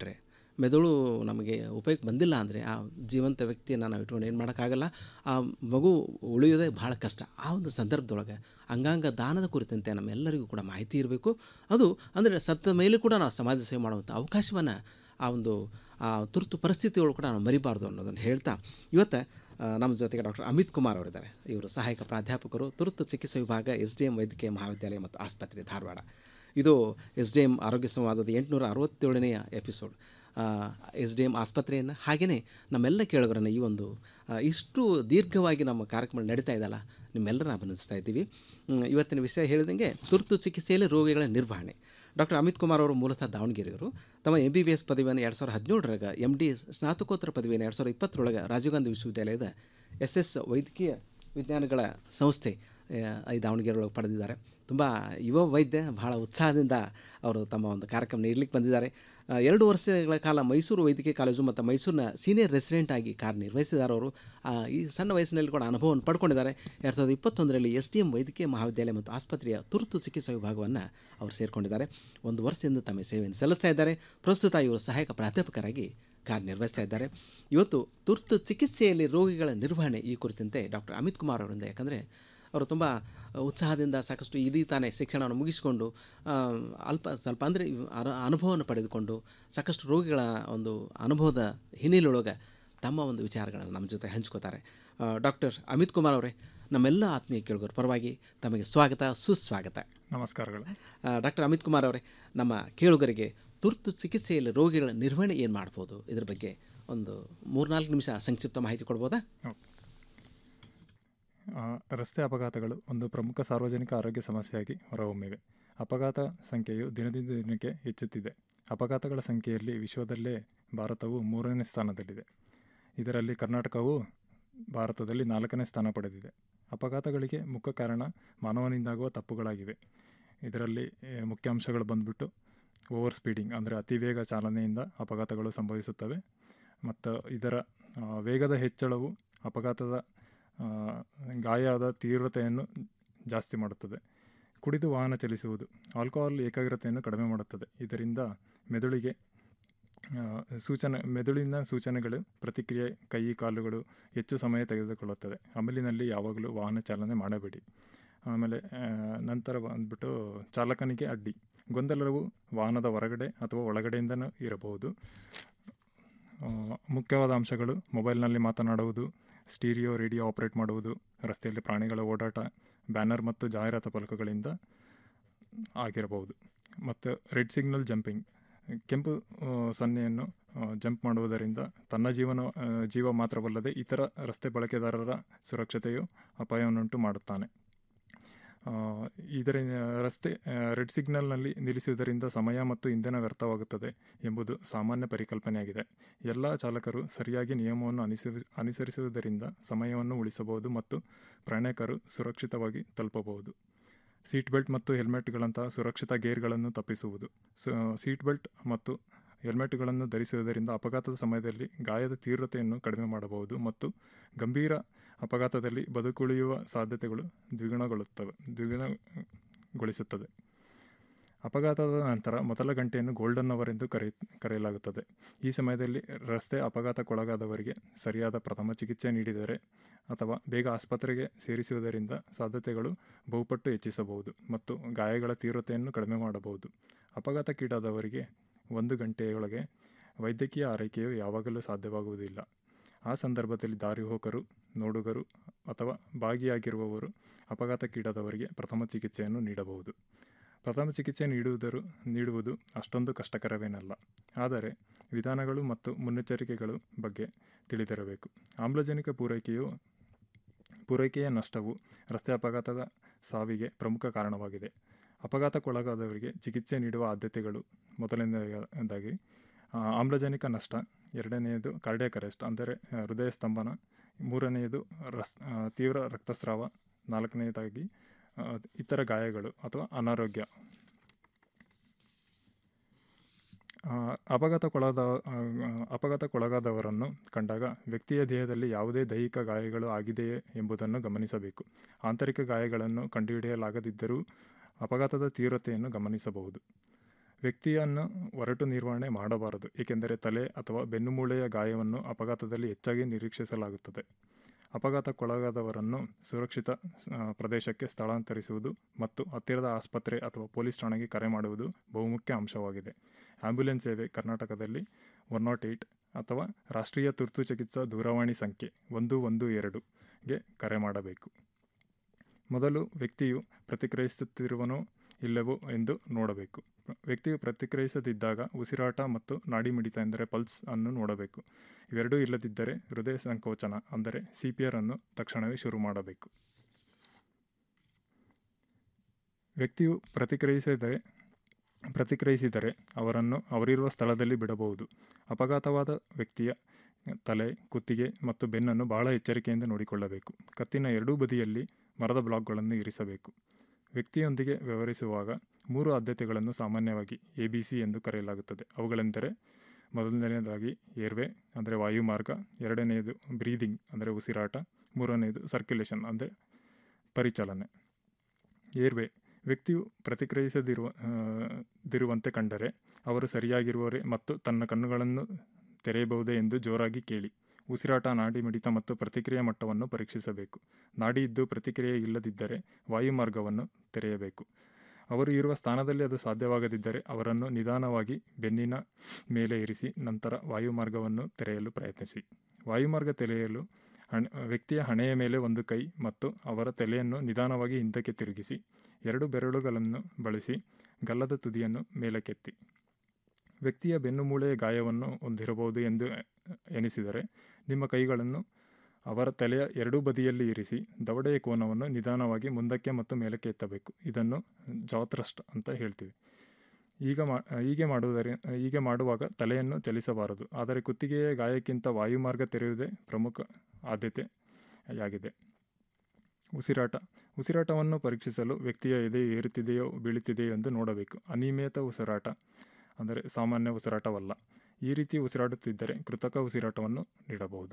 ಮೆದುಳು ನಮಗೆ ಉಪಯೋಗಕ್ಕೆ ಬಂದಿಲ್ಲ ಅಂದರೆ ಆ ಜೀವಂತ ವ್ಯಕ್ತಿಯನ್ನು ನಾವು ಇಟ್ಕೊಂಡು ಏನು ಮಾಡೋಕ್ಕಾಗಲ್ಲ ಆ ಮಗು ಉಳಿಯೋದೇ ಭಾಳ ಕಷ್ಟ ಆ ಒಂದು ಸಂದರ್ಭದೊಳಗೆ ಅಂಗಾಂಗ ದಾನದ ಕುರಿತಂತೆ ನಮ್ಮೆಲ್ಲರಿಗೂ ಕೂಡ ಮಾಹಿತಿ ಇರಬೇಕು ಅದು ಅಂದರೆ ಸತ್ತ ಮೇಲೆ ಕೂಡ ನಾವು ಸಮಾಜ ಸೇವೆ ಮಾಡುವಂಥ ಅವಕಾಶವನ್ನು ಆ ಒಂದು ಆ ತುರ್ತು ಪರಿಸ್ಥಿತಿಗಳು ಕೂಡ ನಾವು ಮರಿಬಾರ್ದು ಅನ್ನೋದನ್ನು ಹೇಳ್ತಾ ಇವತ್ತು ಆ, ನಮ್ಮ ಜೊತೆಗೆ ಡಾಕ್ಟರ್ ಅಮಿತ್ ಕುಮಾರ್ ಅವರಿದ್ದಾರೆ ಇವರು ಸಹಾಯಕ ಪ್ರಾಧ್ಯಾಪಕರು ತುರ್ತು ಚಿಕಿತ್ಸಾ ವಿಭಾಗ ಎಸ್ ಡಿ ಎಂ ವೈದ್ಯಕೀಯ ಮಹಾವಿದ್ಯಾಲಯ ಮತ್ತು ಆಸ್ಪತ್ರೆ ಧಾರವಾಡ ಇದು ಎಸ್ ಡಿ ಎಂ ಆರೋಗ್ಯ ಸಂವಾದದ ಎಂಟುನೂರ ಅರವತ್ತೇಳನೆಯ ಎಪಿಸೋಡ್ ಎಸ್ ಡಿ ಎಂ ಆಸ್ಪತ್ರೆಯನ್ನು ಹಾಗೆಯೇ ನಮ್ಮೆಲ್ಲ ಕೇಳುಗರನ್ನು ಈ ಒಂದು ಆ, ಇಷ್ಟು ದೀರ್ಘವಾಗಿ ನಮ್ಮ ಕಾರ್ಯಕ್ರಮ ನಡೀತಾ ಇದೆಯಲ್ಲ ನಿಮ್ಮೆಲ್ಲರನ್ನ ಅಭಿನಂದಿಸ್ತಾ ಇದ್ದೀವಿ ಹ್ಮ್, ಇವತ್ತಿನ ವಿಷಯ ಹೇಳಿದಂಗೆ ತುರ್ತು ಚಿಕಿತ್ಸೆಯಲ್ಲಿ ರೋಗಿಗಳ ನಿರ್ವಹಣೆ ಡಾಕ್ಟರ್ ಅಮಿತ್ ಕುಮಾರ್ ಅವರು ಮೂಲತಃ ದಾವಣಗೆರೆಯವರು ತಮ್ಮ ಎಂ ಬಿ ಬಿ ಎಸ್ ಪದವಿಯನ್ನು ಎರಡು ಸಾವಿರದ ಹದಿನೇಳರಾಗ ಎಮ್ ಡಿ ಸ್ನಾತಕೋತ್ತರ ಪದವಿಯನ್ನು ಎರಡು ಸಾವಿರದ ಇಪ್ಪತ್ತರೊಳಗೆ ರಾಜೀವ್ ಗಾಂಧಿ ವಿಶ್ವವಿದ್ಯಾಲಯದ ಎಸ್ ಎಸ್ ವೈದ್ಯಕೀಯ ವಿಜ್ಞಾನಗಳ ಸಂಸ್ಥೆ ಆ, ಈ ದಾವಣಗೆರೆ ಪಡೆದಿದ್ದಾರೆ ತುಂಬ ಯುವ ವೈದ್ಯ ಬಹಳ ಉತ್ಸಾಹದಿಂದ ಅವರು ತಮ್ಮ ಒಂದು ಕಾರ್ಯಕ್ರಮ ನೀಡಲಿಕ್ಕೆ ಬಂದಿದ್ದಾರೆ ಆ, ಎರಡು ವರ್ಷಗಳ ಕಾಲ ಮೈಸೂರು ವೈದ್ಯಕೀಯ ಕಾಲೇಜು ಮತ್ತು ಮೈಸೂರಿನ ಸೀನಿಯರ್ ರೆಸಿಡೆಂಟ್ ಆಗಿ ಕಾರ್ಯನಿರ್ವಹಿಸಿದ್ದಾರೆ ಅವರು ಆ, ಈ ಸಣ್ಣ ವಯಸ್ಸಿನಲ್ಲಿ ಕೂಡ ಅನುಭವವನ್ನು ಪಡ್ಕೊಂಡಿದ್ದಾರೆ ಎರಡು ಸಾವಿರದ ಇಪ್ಪತ್ತೊಂದರಲ್ಲಿ ಎಸ್ ಡಿ ಎಂ ವೈದ್ಯಕೀಯ ಮಹಾವಿದ್ಯಾಲಯ ಮತ್ತು ಆಸ್ಪತ್ರೆಯ ತುರ್ತು ಚಿಕಿತ್ಸಾ ವಿಭಾಗವನ್ನು ಅವರು ಸೇರಿಕೊಂಡಿದ್ದಾರೆ ಒಂದು ವರ್ಷದಿಂದ ತಮ್ಮ ಸೇವೆಯನ್ನು ಸಲ್ಲಿಸ್ತಾ ಇದ್ದಾರೆ ಪ್ರಸ್ತುತ ಇವರು ಸಹಾಯಕ ಪ್ರಾಧ್ಯಾಪಕರಾಗಿ ಕಾರ್ಯನಿರ್ವಹಿಸ್ತಾ ಇದ್ದಾರೆ ಇವತ್ತು ತುರ್ತು ಚಿಕಿತ್ಸೆಯಲ್ಲಿ ರೋಗಿಗಳ ನಿರ್ವಹಣೆ ಈ ಕುರಿತಂತೆ ಡಾಕ್ಟರ್ ಅಮಿತ್ ಕುಮಾರ್ ಅವರಿಂದ ಯಾಕಂದರೆ ಅವರು ತುಂಬ ಉತ್ಸಾಹದಿಂದ ಸಾಕಷ್ಟು ಇದೀ ತಾನೇ ಶಿಕ್ಷಣವನ್ನು ಮುಗಿಸಿಕೊಂಡು ಆ, ಅಲ್ಪ ಸ್ವಲ್ಪ ಅಂದರೆ ಅನುಭವವನ್ನು ಪಡೆದುಕೊಂಡು ಸಾಕಷ್ಟು ರೋಗಿಗಳ ಒಂದು ಅನುಭವದ ಹಿನ್ನೆಲೆಯೊಳಗೆ ತಮ್ಮ ಒಂದು ವಿಚಾರಗಳನ್ನು ನಮ್ಮ ಜೊತೆ ಹಂಚ್ಕೋತಾರೆ ಡಾಕ್ಟರ್ ಅಮಿತ್ ಕುಮಾರ್ ಅವರೇ ನಮ್ಮೆಲ್ಲ ಆತ್ಮೀಯ ಕೇಳುಗರ ಪರವಾಗಿ ತಮಗೆ ಸ್ವಾಗತ ಸುಸ್ವಾಗತ ನಮಸ್ಕಾರಗಳು ಡಾಕ್ಟರ್ ಅಮಿತ್ ಕುಮಾರ್ ಅವರೇ ನಮ್ಮ ಕೇಳುಗರಿಗೆ ತುರ್ತು ಚಿಕಿತ್ಸೆಯಲ್ಲಿ ರೋಗಿಗಳ ನಿರ್ವಹಣೆ ಏನು ಮಾಡ್ಬೋದು ಇದ್ರ ಬಗ್ಗೆ ಒಂದು ಮೂರ್ನಾಲ್ಕು ನಿಮಿಷ ಸಂಕ್ಷಿಪ್ತ ಮಾಹಿತಿ ಕೊಡ್ಬೋದಾ ಆ, ರಸ್ತೆ ಅಪಘಾತಗಳು ಒಂದು ಪ್ರಮುಖ ಸಾರ್ವಜನಿಕ ಆರೋಗ್ಯ ಸಮಸ್ಯೆಯಾಗಿ ಹೊರಹೊಮ್ಮಿವೆ ಅಪಘಾತ ಸಂಖ್ಯೆಯು ದಿನದಿಂದ ದಿನಕ್ಕೆ ಹೆಚ್ಚುತ್ತಿದೆ ಅಪಘಾತಗಳ ಸಂಖ್ಯೆಯಲ್ಲಿ ವಿಶ್ವದಲ್ಲೇ ಭಾರತವು ಮೂರನೇ ಸ್ಥಾನದಲ್ಲಿದೆ ಇದರಲ್ಲಿ ಕರ್ನಾಟಕವು ಭಾರತದಲ್ಲಿ ನಾಲ್ಕನೇ ಸ್ಥಾನ ಪಡೆದಿದೆ ಅಪಘಾತಗಳಿಗೆ ಮುಖ್ಯ ಕಾರಣ ಮಾನವನಿಂದಾಗುವ ತಪ್ಪುಗಳಾಗಿವೆ ಇದರಲ್ಲಿ ಏ, ಮುಖ್ಯ ಅಂಶಗಳು ಬಂದ್ಬಿಟ್ಟು ಓವರ್ ಸ್ಪೀಡಿಂಗ್ ಅಂದರೆ ಅತಿ ವೇಗ ಚಾಲನೆಯಿಂದ ಅಪಘಾತಗಳು ಸಂಭವಿಸುತ್ತವೆ ಮತ್ತು ಇದರ ಆ, ವೇಗದ ಹೆಚ್ಚಳವು ಅಪಘಾತದ ಆ, ಗಾಯದ ತೀವ್ರತೆಯನ್ನು ಜಾಸ್ತಿ ಮಾಡುತ್ತದೆ ಕುಡಿದು ವಾಹನ ಚಲಿಸುವುದು ಆಲ್ಕೋಹಾಲ್ ಏಕಾಗ್ರತೆಯನ್ನು ಕಡಿಮೆ ಮಾಡುತ್ತದೆ ಇದರಿಂದ ಮೆದುಳಿಗೆ ಆ, ಸೂಚನೆ ಮೆದುಳಿನ ಸೂಚನೆಗಳು ಪ್ರತಿಕ್ರಿಯೆ ಕೈ ಕಾಲುಗಳು ಹೆಚ್ಚು ಸಮಯ ತೆಗೆದುಕೊಳ್ಳುತ್ತದೆ ಅಮಲಿನಲ್ಲಿ ಯಾವಾಗಲೂ ವಾಹನ ಚಾಲನೆ ಮಾಡಬೇಡಿ ಆಮೇಲೆ ಆ, ನಂತರ ಬಂದ್ಬಿಟ್ಟು ಚಾಲಕನಿಗೆ ಅಡ್ಡಿ ಗೊಂದಲವು ವಾಹನದ ಹೊರಗಡೆ ಅಥವಾ ಒಳಗಡೆಯಿಂದನೂ ಇರಬಹುದು ಆ, ಮುಖ್ಯವಾದ ಅಂಶಗಳು ಮೊಬೈಲ್ನಲ್ಲಿ ಮಾತನಾಡುವುದು ಸ್ಟೀರಿಯೋ ರೇಡಿಯೋ ಆಪರೇಟ್ ಮಾಡುವುದು ರಸ್ತೆಯಲ್ಲಿ ಪ್ರಾಣಿಗಳ ಓಡಾಟ ಬ್ಯಾನರ್ ಮತ್ತು ಜಾಹೀರಾತು ಫಲಕಗಳಿಂದ ಆಗಿರಬಹುದು ಮತ್ತು ರೆಡ್ ಸಿಗ್ನಲ್ ಜಂಪಿಂಗ್ ಕೆಂಪು ಆ, ಸನ್ನೆಯನ್ನು ಜಂಪ್ ಮಾಡುವುದರಿಂದ ತನ್ನ ಜೀವನ ಆ, ಜೀವ ಮಾತ್ರವಲ್ಲದೆ ಇತರ ರಸ್ತೆ ಬಳಕೆದಾರರ ಸುರಕ್ಷತೆಯು ಅಪಾಯವನ್ನುಂಟು ಮಾಡುತ್ತಾನೆ ಆ, ಇದರಿಂದ ರಸ್ತೆ ರೆಡ್ ಸಿಗ್ನಲ್ನಲ್ಲಿ ನಿಲ್ಲಿಸುವುದರಿಂದ ಸಮಯ ಮತ್ತು ಇಂಧನ ವ್ಯರ್ಥವಾಗುತ್ತದೆ ಎಂಬುದು ಸಾಮಾನ್ಯ ಪರಿಕಲ್ಪನೆಯಾಗಿದೆ ಎಲ್ಲ ಚಾಲಕರು ಸರಿಯಾಗಿ ನಿಯಮವನ್ನು ಅನುಸರಿ ಅನುಸರಿಸುವುದರಿಂದ ಸಮಯವನ್ನು ಉಳಿಸಬಹುದು ಮತ್ತು ಪ್ರಯಾಣಿಕರು ಸುರಕ್ಷಿತವಾಗಿ ತಲುಪಬಹುದು ಸೀಟ್ ಬೆಲ್ಟ್ ಮತ್ತು ಹೆಲ್ಮೆಟ್ಗಳಂತಹ ಸುರಕ್ಷಿತ ಗೇರ್ಗಳನ್ನು ತಪ್ಪಿಸುವುದು ಸ- ಸೀಟ್ ಬೆಲ್ಟ್ ಮತ್ತು ಹೆಲ್ಮೆಟ್ಗಳನ್ನು ಧರಿಸುವುದರಿಂದ ಅಪಘಾತದ ಸಮಯದಲ್ಲಿ ಗಾಯದ ತೀವ್ರತೆಯನ್ನು ಕಡಿಮೆ ಮಾಡಬಹುದು ಮತ್ತು ಗಂಭೀರ ಅಪಘಾತದಲ್ಲಿ ಬದುಕುಳಿಯುವ ಸಾಧ್ಯತೆಗಳು ದ್ವಿಗುಣಗೊಳ್ಳುತ್ತವೆ ದ್ವಿಗುಣಗೊಳಿಸುತ್ತದೆ ಅಪಘಾತದ ನಂತರ ಮೊದಲ ಗಂಟೆಯನ್ನು ಗೋಲ್ಡನ್ ಅವರ್ ಎಂದು ಕರೆ ಕರೆಯಲಾಗುತ್ತದೆ ಈ ಸಮಯದಲ್ಲಿ ರಸ್ತೆ ಅಪಘಾತಕ್ಕೊಳಗಾದವರಿಗೆ ಸರಿಯಾದ ಪ್ರಥಮ ಚಿಕಿತ್ಸೆ ನೀಡಿದರೆ ಅಥವಾ ಬೇಗ ಆಸ್ಪತ್ರೆಗೆ ಸೇರಿಸುವುದರಿಂದ ಸಾಧ್ಯತೆಗಳು ಬಹುಪಟ್ಟು ಹೆಚ್ಚಿಸಬಹುದು ಮತ್ತು ಗಾಯಗಳ ತೀವ್ರತೆಯನ್ನು ಕಡಿಮೆ ಮಾಡಬಹುದು ಅಪಘಾತಕ್ಕೀಡಾದವರಿಗೆ ಒಂದು ಗಂಟೆಯೊಳಗೆ ವೈದ್ಯಕೀಯ ಆರೈಕೆಯು ಯಾವಾಗಲೂ ಸಾಧ್ಯವಾಗುವುದಿಲ್ಲ ಆ ಸಂದರ್ಭದಲ್ಲಿ ದಾರಿಹೋಕರು ನೋಡುಗರು ಅಥವಾ ಭಾಗಿಯಾಗಿರುವವರು ಅಪಘಾತಕ್ಕೀಡಾದವರಿಗೆ ಪ್ರಥಮ ಚಿಕಿತ್ಸೆಯನ್ನು ನೀಡಬಹುದು ಪ್ರಥಮ ಚಿಕಿತ್ಸೆ ನೀಡುವುದರು ನೀಡುವುದು ಅಷ್ಟೊಂದು ಕಷ್ಟಕರವೇನಲ್ಲ ಆದರೆ ವಿಧಾನಗಳು ಮತ್ತು ಮುನ್ನೆಚ್ಚರಿಕೆಗಳು ಬಗ್ಗೆ ತಿಳಿದಿರಬೇಕು ಆಮ್ಲಜನಕ ಪೂರೈಕೆಯು ಪೂರೈಕೆಯ ನಷ್ಟವು ರಸ್ತೆ ಅಪಘಾತದ ಸಾವಿಗೆ ಪ್ರಮುಖ ಕಾರಣವಾಗಿದೆ ಅಪಘಾತಕ್ಕೊಳಗಾದವರಿಗೆ ಚಿಕಿತ್ಸೆ ನೀಡುವ ಆದ್ಯತೆಗಳು ಮೊದಲನೇದಾಗಿ ಆ, ಆಮ್ಲಜನಕ ನಷ್ಟ ಎರಡನೆಯದು ಕಾರ್ಡಿಯಾಕ್ ಅರೆಸ್ಟ್ ಅಂದರೆ ಆ, ಹೃದಯ ಸ್ತಂಭನ ಮೂರನೆಯದು ರಸ್ ಆ, ತೀವ್ರ ರಕ್ತಸ್ರಾವ ನಾಲ್ಕನೆಯದಾಗಿ ಆ, ಇತರ ಗಾಯಗಳು ಅಥವಾ ಅನಾರೋಗ್ಯ ಆ, ಅಪಘಾತಕ್ಕೊಳದ ಆ, ಅಪಘಾತಕ್ಕೊಳಗಾದವರನ್ನು ಕಂಡಾಗ ವ್ಯಕ್ತಿಯ ದೇಹದಲ್ಲಿ ಯಾವುದೇ ದೈಹಿಕ ಗಾಯಗಳು ಆಗಿದೆಯೇ ಎಂಬುದನ್ನು ಗಮನಿಸಬೇಕು ಆಂತರಿಕ ಗಾಯಗಳನ್ನು ಕಂಡುಹಿಡಿಯಲಾಗದಿದ್ದರೂ ಅಪಘಾತದ ತೀವ್ರತೆಯನ್ನು ಗಮನಿಸಬಹುದು ವ್ಯಕ್ತಿಯನ್ನು ಹೊರಟು ನಿರ್ವಹಣೆ ಮಾಡಬಾರದು ಏಕೆಂದರೆ ತಲೆ ಅಥವಾ ಬೆನ್ನುಮೂಳೆಯ ಗಾಯವನ್ನು ಅಪಘಾತದಲ್ಲಿ ಹೆಚ್ಚಾಗಿ ನಿರೀಕ್ಷಿಸಲಾಗುತ್ತದೆ ಅಪಘಾತಕ್ಕೊಳಗಾದವರನ್ನು ಸುರಕ್ಷಿತ ಆ, ಪ್ರದೇಶಕ್ಕೆ ಸ್ಥಳಾಂತರಿಸುವುದು ಮತ್ತು ಹತ್ತಿರದ ಆಸ್ಪತ್ರೆ ಅಥವಾ ಪೊಲೀಸ್ ಠಾಣೆಗೆ ಕರೆ ಮಾಡುವುದು ಬಹುಮುಖ್ಯ ಅಂಶವಾಗಿದೆ ಆಂಬ್ಯುಲೆನ್ಸ್ ಸೇವೆ ಕರ್ನಾಟಕದಲ್ಲಿ ಒನ್ ನಾಟ್ ಏಯ್ಟ್ ಅಥವಾ ರಾಷ್ಟ್ರೀಯ ತುರ್ತು ಚಿಕಿತ್ಸಾ ದೂರವಾಣಿ ಸಂಖ್ಯೆ ಒಂದು ಒಂದು ಎರಡುಗೆ ಕರೆ ಮಾಡಬೇಕು ಮೊದಲು ವ್ಯಕ್ತಿಯು ಪ್ರತಿಕ್ರಿಯಿಸುತ್ತಿರುವನೋ ಇಲ್ಲವೋ ಎಂದು ನೋಡಬೇಕು ವ್ಯಕ್ತಿಯು ಪ್ರತಿಕ್ರಿಯಿಸದಿದ್ದಾಗ ಉಸಿರಾಟ ಮತ್ತು ನಾಡಿ ಮಿಡಿತ ಎಂದರೆ ಪಲ್ಸ್ ಅನ್ನು ನೋಡಬೇಕು ಇವೆರಡೂ ಇಲ್ಲದಿದ್ದರೆ ಹೃದಯ ಸಂಕೋಚನ ಅಂದರೆ ಸಿ ಪಿ ಆರ್ ಅನ್ನು ತಕ್ಷಣವೇ ಶುರು ಮಾಡಬೇಕು ವ್ಯಕ್ತಿಯು ಪ್ರತಿಕ್ರಿಯಿಸಿದರೆ ಪ್ರತಿಕ್ರಿಯಿಸಿದರೆ ಅವರನ್ನು ಅವರಿರುವ ಸ್ಥಳದಲ್ಲಿ ಬಿಡಬಹುದು ಅಪಘಾತವಾದ ವ್ಯಕ್ತಿಯ ತಲೆ ಕುತ್ತಿಗೆ ಮತ್ತು ಬೆನ್ನನ್ನು ಬಹಳ ಎಚ್ಚರಿಕೆಯಿಂದ ನೋಡಿಕೊಳ್ಳಬೇಕು ಕತ್ತಿನ ಎರಡೂ ಬದಿಯಲ್ಲಿ ಮರದ ಬ್ಲಾಕ್ಗಳನ್ನು ಇರಿಸಬೇಕು ವ್ಯಕ್ತಿಯೊಂದಿಗೆ ವ್ಯವಹರಿಸುವಾಗ ಮೂರು ಆದ್ಯತೆಗಳನ್ನು ಸಾಮಾನ್ಯವಾಗಿ ಎ ಬಿ ಸಿ ಎಂದು ಕರೆಯಲಾಗುತ್ತದೆ ಅವುಗಳೆಂದರೆ ಮೊದಲನೆಯದಾಗಿ ಏರ್ವೆ ಅಂದರೆ ವಾಯುಮಾರ್ಗ ಎರಡನೆಯದು ಬ್ರೀದಿಂಗ್ ಅಂದರೆ ಉಸಿರಾಟ ಮೂರನೆಯದು ಸರ್ಕ್ಯುಲೇಷನ್ ಅಂದರೆ ಪರಿಚಲನೆ ಏರ್ವೆ ವ್ಯಕ್ತಿಯು ಪ್ರತಿಕ್ರಿಯಿಸದಿರುವ ಆ, ದಿರುವಂತೆ ಕಂಡರೆ ಅವರು ಸರಿಯಾಗಿರುವರೆ ಮತ್ತು ತನ್ನ ಕಣ್ಣುಗಳನ್ನು ತೆರೆಯಬಹುದೇ ಎಂದು ಜೋರಾಗಿ ಕೇಳಿ ಉಸಿರಾಟ ನಾಡಿ ಮಿಡಿತ ಮತ್ತು ಪ್ರತಿಕ್ರಿಯೆ ಮಟ್ಟವನ್ನು ಪರೀಕ್ಷಿಸಬೇಕು ನಾಡಿ ಇದ್ದು ಪ್ರತಿಕ್ರಿಯೆ ಇಲ್ಲದಿದ್ದರೆ ವಾಯುಮಾರ್ಗವನ್ನು ತೆರೆಯಬೇಕು ಅವರು ಇರುವ ಸ್ಥಾನದಲ್ಲಿ ಅದು ಸಾಧ್ಯವಾಗದಿದ್ದರೆ ಅವರನ್ನು ನಿಧಾನವಾಗಿ ಬೆನ್ನಿನ ಮೇಲೆ ಇರಿಸಿ ನಂತರ ವಾಯುಮಾರ್ಗವನ್ನು ತೆರೆಯಲು ಪ್ರಯತ್ನಿಸಿ ವಾಯುಮಾರ್ಗ ತೆರೆಯಲು ಹಣೆ ವ್ಯಕ್ತಿಯ ಹಣೆಯ ಮೇಲೆ ಒಂದು ಕೈ ಮತ್ತು ಅವರ ತಲೆಯನ್ನು ನಿಧಾನವಾಗಿ ಹಿಂದಕ್ಕೆ ತಿರುಗಿಸಿ ಎರಡು ಬೆರಳುಗಳನ್ನು ಬಳಸಿ ಗಲ್ಲದ ತುದಿಯನ್ನು ಮೇಲಕ್ಕೆತ್ತಿ ವ್ಯಕ್ತಿಯ ಬೆನ್ನುಮೂಳೆಯ ಗಾಯವನ್ನು ಹೊಂದಿರಬಹುದು ಎಂದು ಎನಿಸಿದರೆ ನಿಮ್ಮ ಕೈಗಳನ್ನು ಅವರ ತಲೆಯ ಎರಡೂ ಬದಿಯಲ್ಲಿ ಇರಿಸಿ ದವಡೆಯ ಕೋನವನ್ನು ನಿಧಾನವಾಗಿ ಮುಂದಕ್ಕೆ ಮತ್ತು ಮೇಲಕ್ಕೆ ಎತ್ತಬೇಕು ಇದನ್ನು ಜಾತ್ರಸ್ಟ್ ಅಂತ ಹೇಳ್ತೀವಿ ಈಗ ಮಾ ಹೀಗೆ ಮಾಡುವುದರಿ ಹೀಗೆ ಮಾಡುವಾಗ ತಲೆಯನ್ನು ಚಲಿಸಬಾರದು ಆದರೆ ಕುತ್ತಿಗೆಯ ಗಾಯಕ್ಕಿಂತ ವಾಯುಮಾರ್ಗ ತೆರೆಯುವುದೇ ಪ್ರಮುಖ ಆದ್ಯತೆಯಾಗಿದೆ ಉಸಿರಾಟ ಉಸಿರಾಟವನ್ನು ಪರೀಕ್ಷಿಸಲು ವ್ಯಕ್ತಿಯ ಎದೆ ಏರುತ್ತಿದೆಯೋ ಬೀಳುತ್ತಿದೆಯೋ ಎಂದು ನೋಡಬೇಕು ಅನಿಯಮಿತ ಉಸಿರಾಟ ಅಂದರೆ ಸಾಮಾನ್ಯ ಉಸಿರಾಟವಲ್ಲ ಈ ರೀತಿ ಉಸಿರಾಡುತ್ತಿದ್ದರೆ ಕೃತಕ ಉಸಿರಾಟವನ್ನು ನೀಡಬಹುದು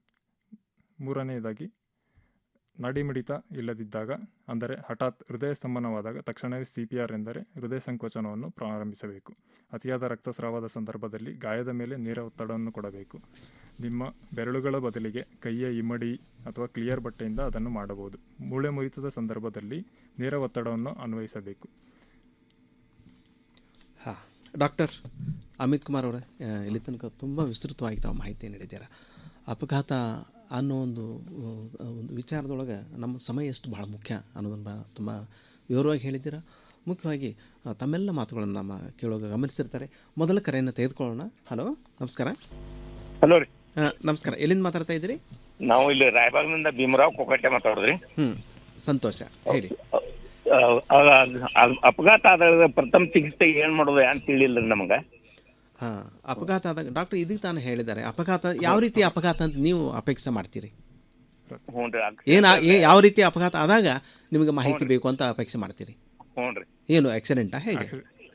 ಮೂರನೆಯದಾಗಿ ನಾಡಿಮಿಡಿತ ಇಲ್ಲದಿದ್ದಾಗ ಅಂದರೆ ಹಠಾತ್ ಹೃದಯ ಸ್ತಂಭನವಾದಾಗ ತಕ್ಷಣವೇ ಸಿ ಪಿ ಆರ್ ಎಂದರೆ ಹೃದಯ ಸಂಕೋಚನವನ್ನು ಪ್ರಾರಂಭಿಸಬೇಕು ಅತಿಯಾದ ರಕ್ತಸ್ರಾವದ ಸಂದರ್ಭದಲ್ಲಿ ಗಾಯದ ಮೇಲೆ ನೇರ ಒತ್ತಡವನ್ನು ಕೊಡಬೇಕು ನಿಮ್ಮ ಬೆರಳುಗಳ ಬದಲಿಗೆ ಕೈಯ ಇಮ್ಮಡಿ ಅಥವಾ ಕ್ಲಿಯರ್ ಬಟ್ಟೆಯಿಂದ ಅದನ್ನು ಮಾಡಬಹುದು ಮೂಳೆ ಮುರಿತದ ಸಂದರ್ಭದಲ್ಲಿ ನೇರ ಒತ್ತಡವನ್ನು ಅನ್ವಯಿಸಬೇಕು ಹಾಂ ಡಾಕ್ಟರ್ ಅಮಿತ್ ಕುಮಾರ್ ಅವರೇ ಆ, ಇಲ್ಲಿ ತನಕ ತುಂಬ ವಿಸ್ತೃತವಾಗಿ ತಾವು ಮಾಹಿತಿ ನೀಡಿದ್ದೀರ ಅಪಘಾತ ಅನ್ನೋ ಒಂದು ಆ, ಒಂದು ವಿಚಾರದೊಳಗೆ ನಮ್ಮ ಸಮಯ ಎಷ್ಟು ಭಾಳ ಮುಖ್ಯ ಅನ್ನೋದನ್ನು ಬಾ ತುಂಬ ವಿವರವಾಗಿ ಹೇಳಿದ್ದೀರ ಮುಖ್ಯವಾಗಿ ಆ, ತಮ್ಮೆಲ್ಲ ಮಾತುಗಳನ್ನು ನಮ್ಮ ಕೇಳುವಾಗ ಗಮನಿಸಿರ್ತಾರೆ ಮೊದಲ ಕರೆಯನ್ನು ತೆಗೆದುಕೊಳ್ಳೋಣ ಹಲೋ ನಮಸ್ಕಾರ ಹಲೋ ರೀ ಆ, ನಮಸ್ಕಾರ ಎಲ್ಲಿಂದ ಮಾತಾಡ್ತಾ ಇದ್ದೀರಿ ನಾವು ಇಲ್ಲಿ ರಾಯಬಾಗ್ನಿಂದ ಭೀಮರಾವ್ ಕೊಕಟೆ ಮಾತಾಡೋದ್ರಿ ಹ್ಞೂ ಸಂತೋಷ ಹೇಳಿ ಆ, ಆ, ಆ, ಅಪಘಾತ ಆದಾಗ ಪ್ರಥಮ ಚಿಕಿತ್ಸೆ ಏನ್ ಮಾಡೋದು ಅಂತ ತಿಳಿಲ್ಲ ನಮಗೆ ಹಾಂ ಅಪಘಾತ ಆದಾಗ ಡಾಕ್ಟರ್ ಇದಕ್ಕೆ ತಾನು ಹೇಳಿದ್ದಾರೆ ಅಪಘಾತ ಯಾವ ರೀತಿ ಅಪಘಾತ ಅಂತ ನೀವು ಅಪೇಕ್ಷೆ ಮಾಡ್ತೀರಿ ಹ್ಞೂ ರೀ ಏನು ಯಾವ ರೀತಿ ಅಪಘಾತ ಆದಾಗ ನಿಮಗೆ ಮಾಹಿತಿ ಬೇಕು ಅಂತ ಅಪೇಕ್ಷೆ ಮಾಡ್ತೀರಿ ಹ್ಞೂ ರೀ ಏನು ಆಕ್ಸಿಡೆಂಟಾ ಹೇಗೆ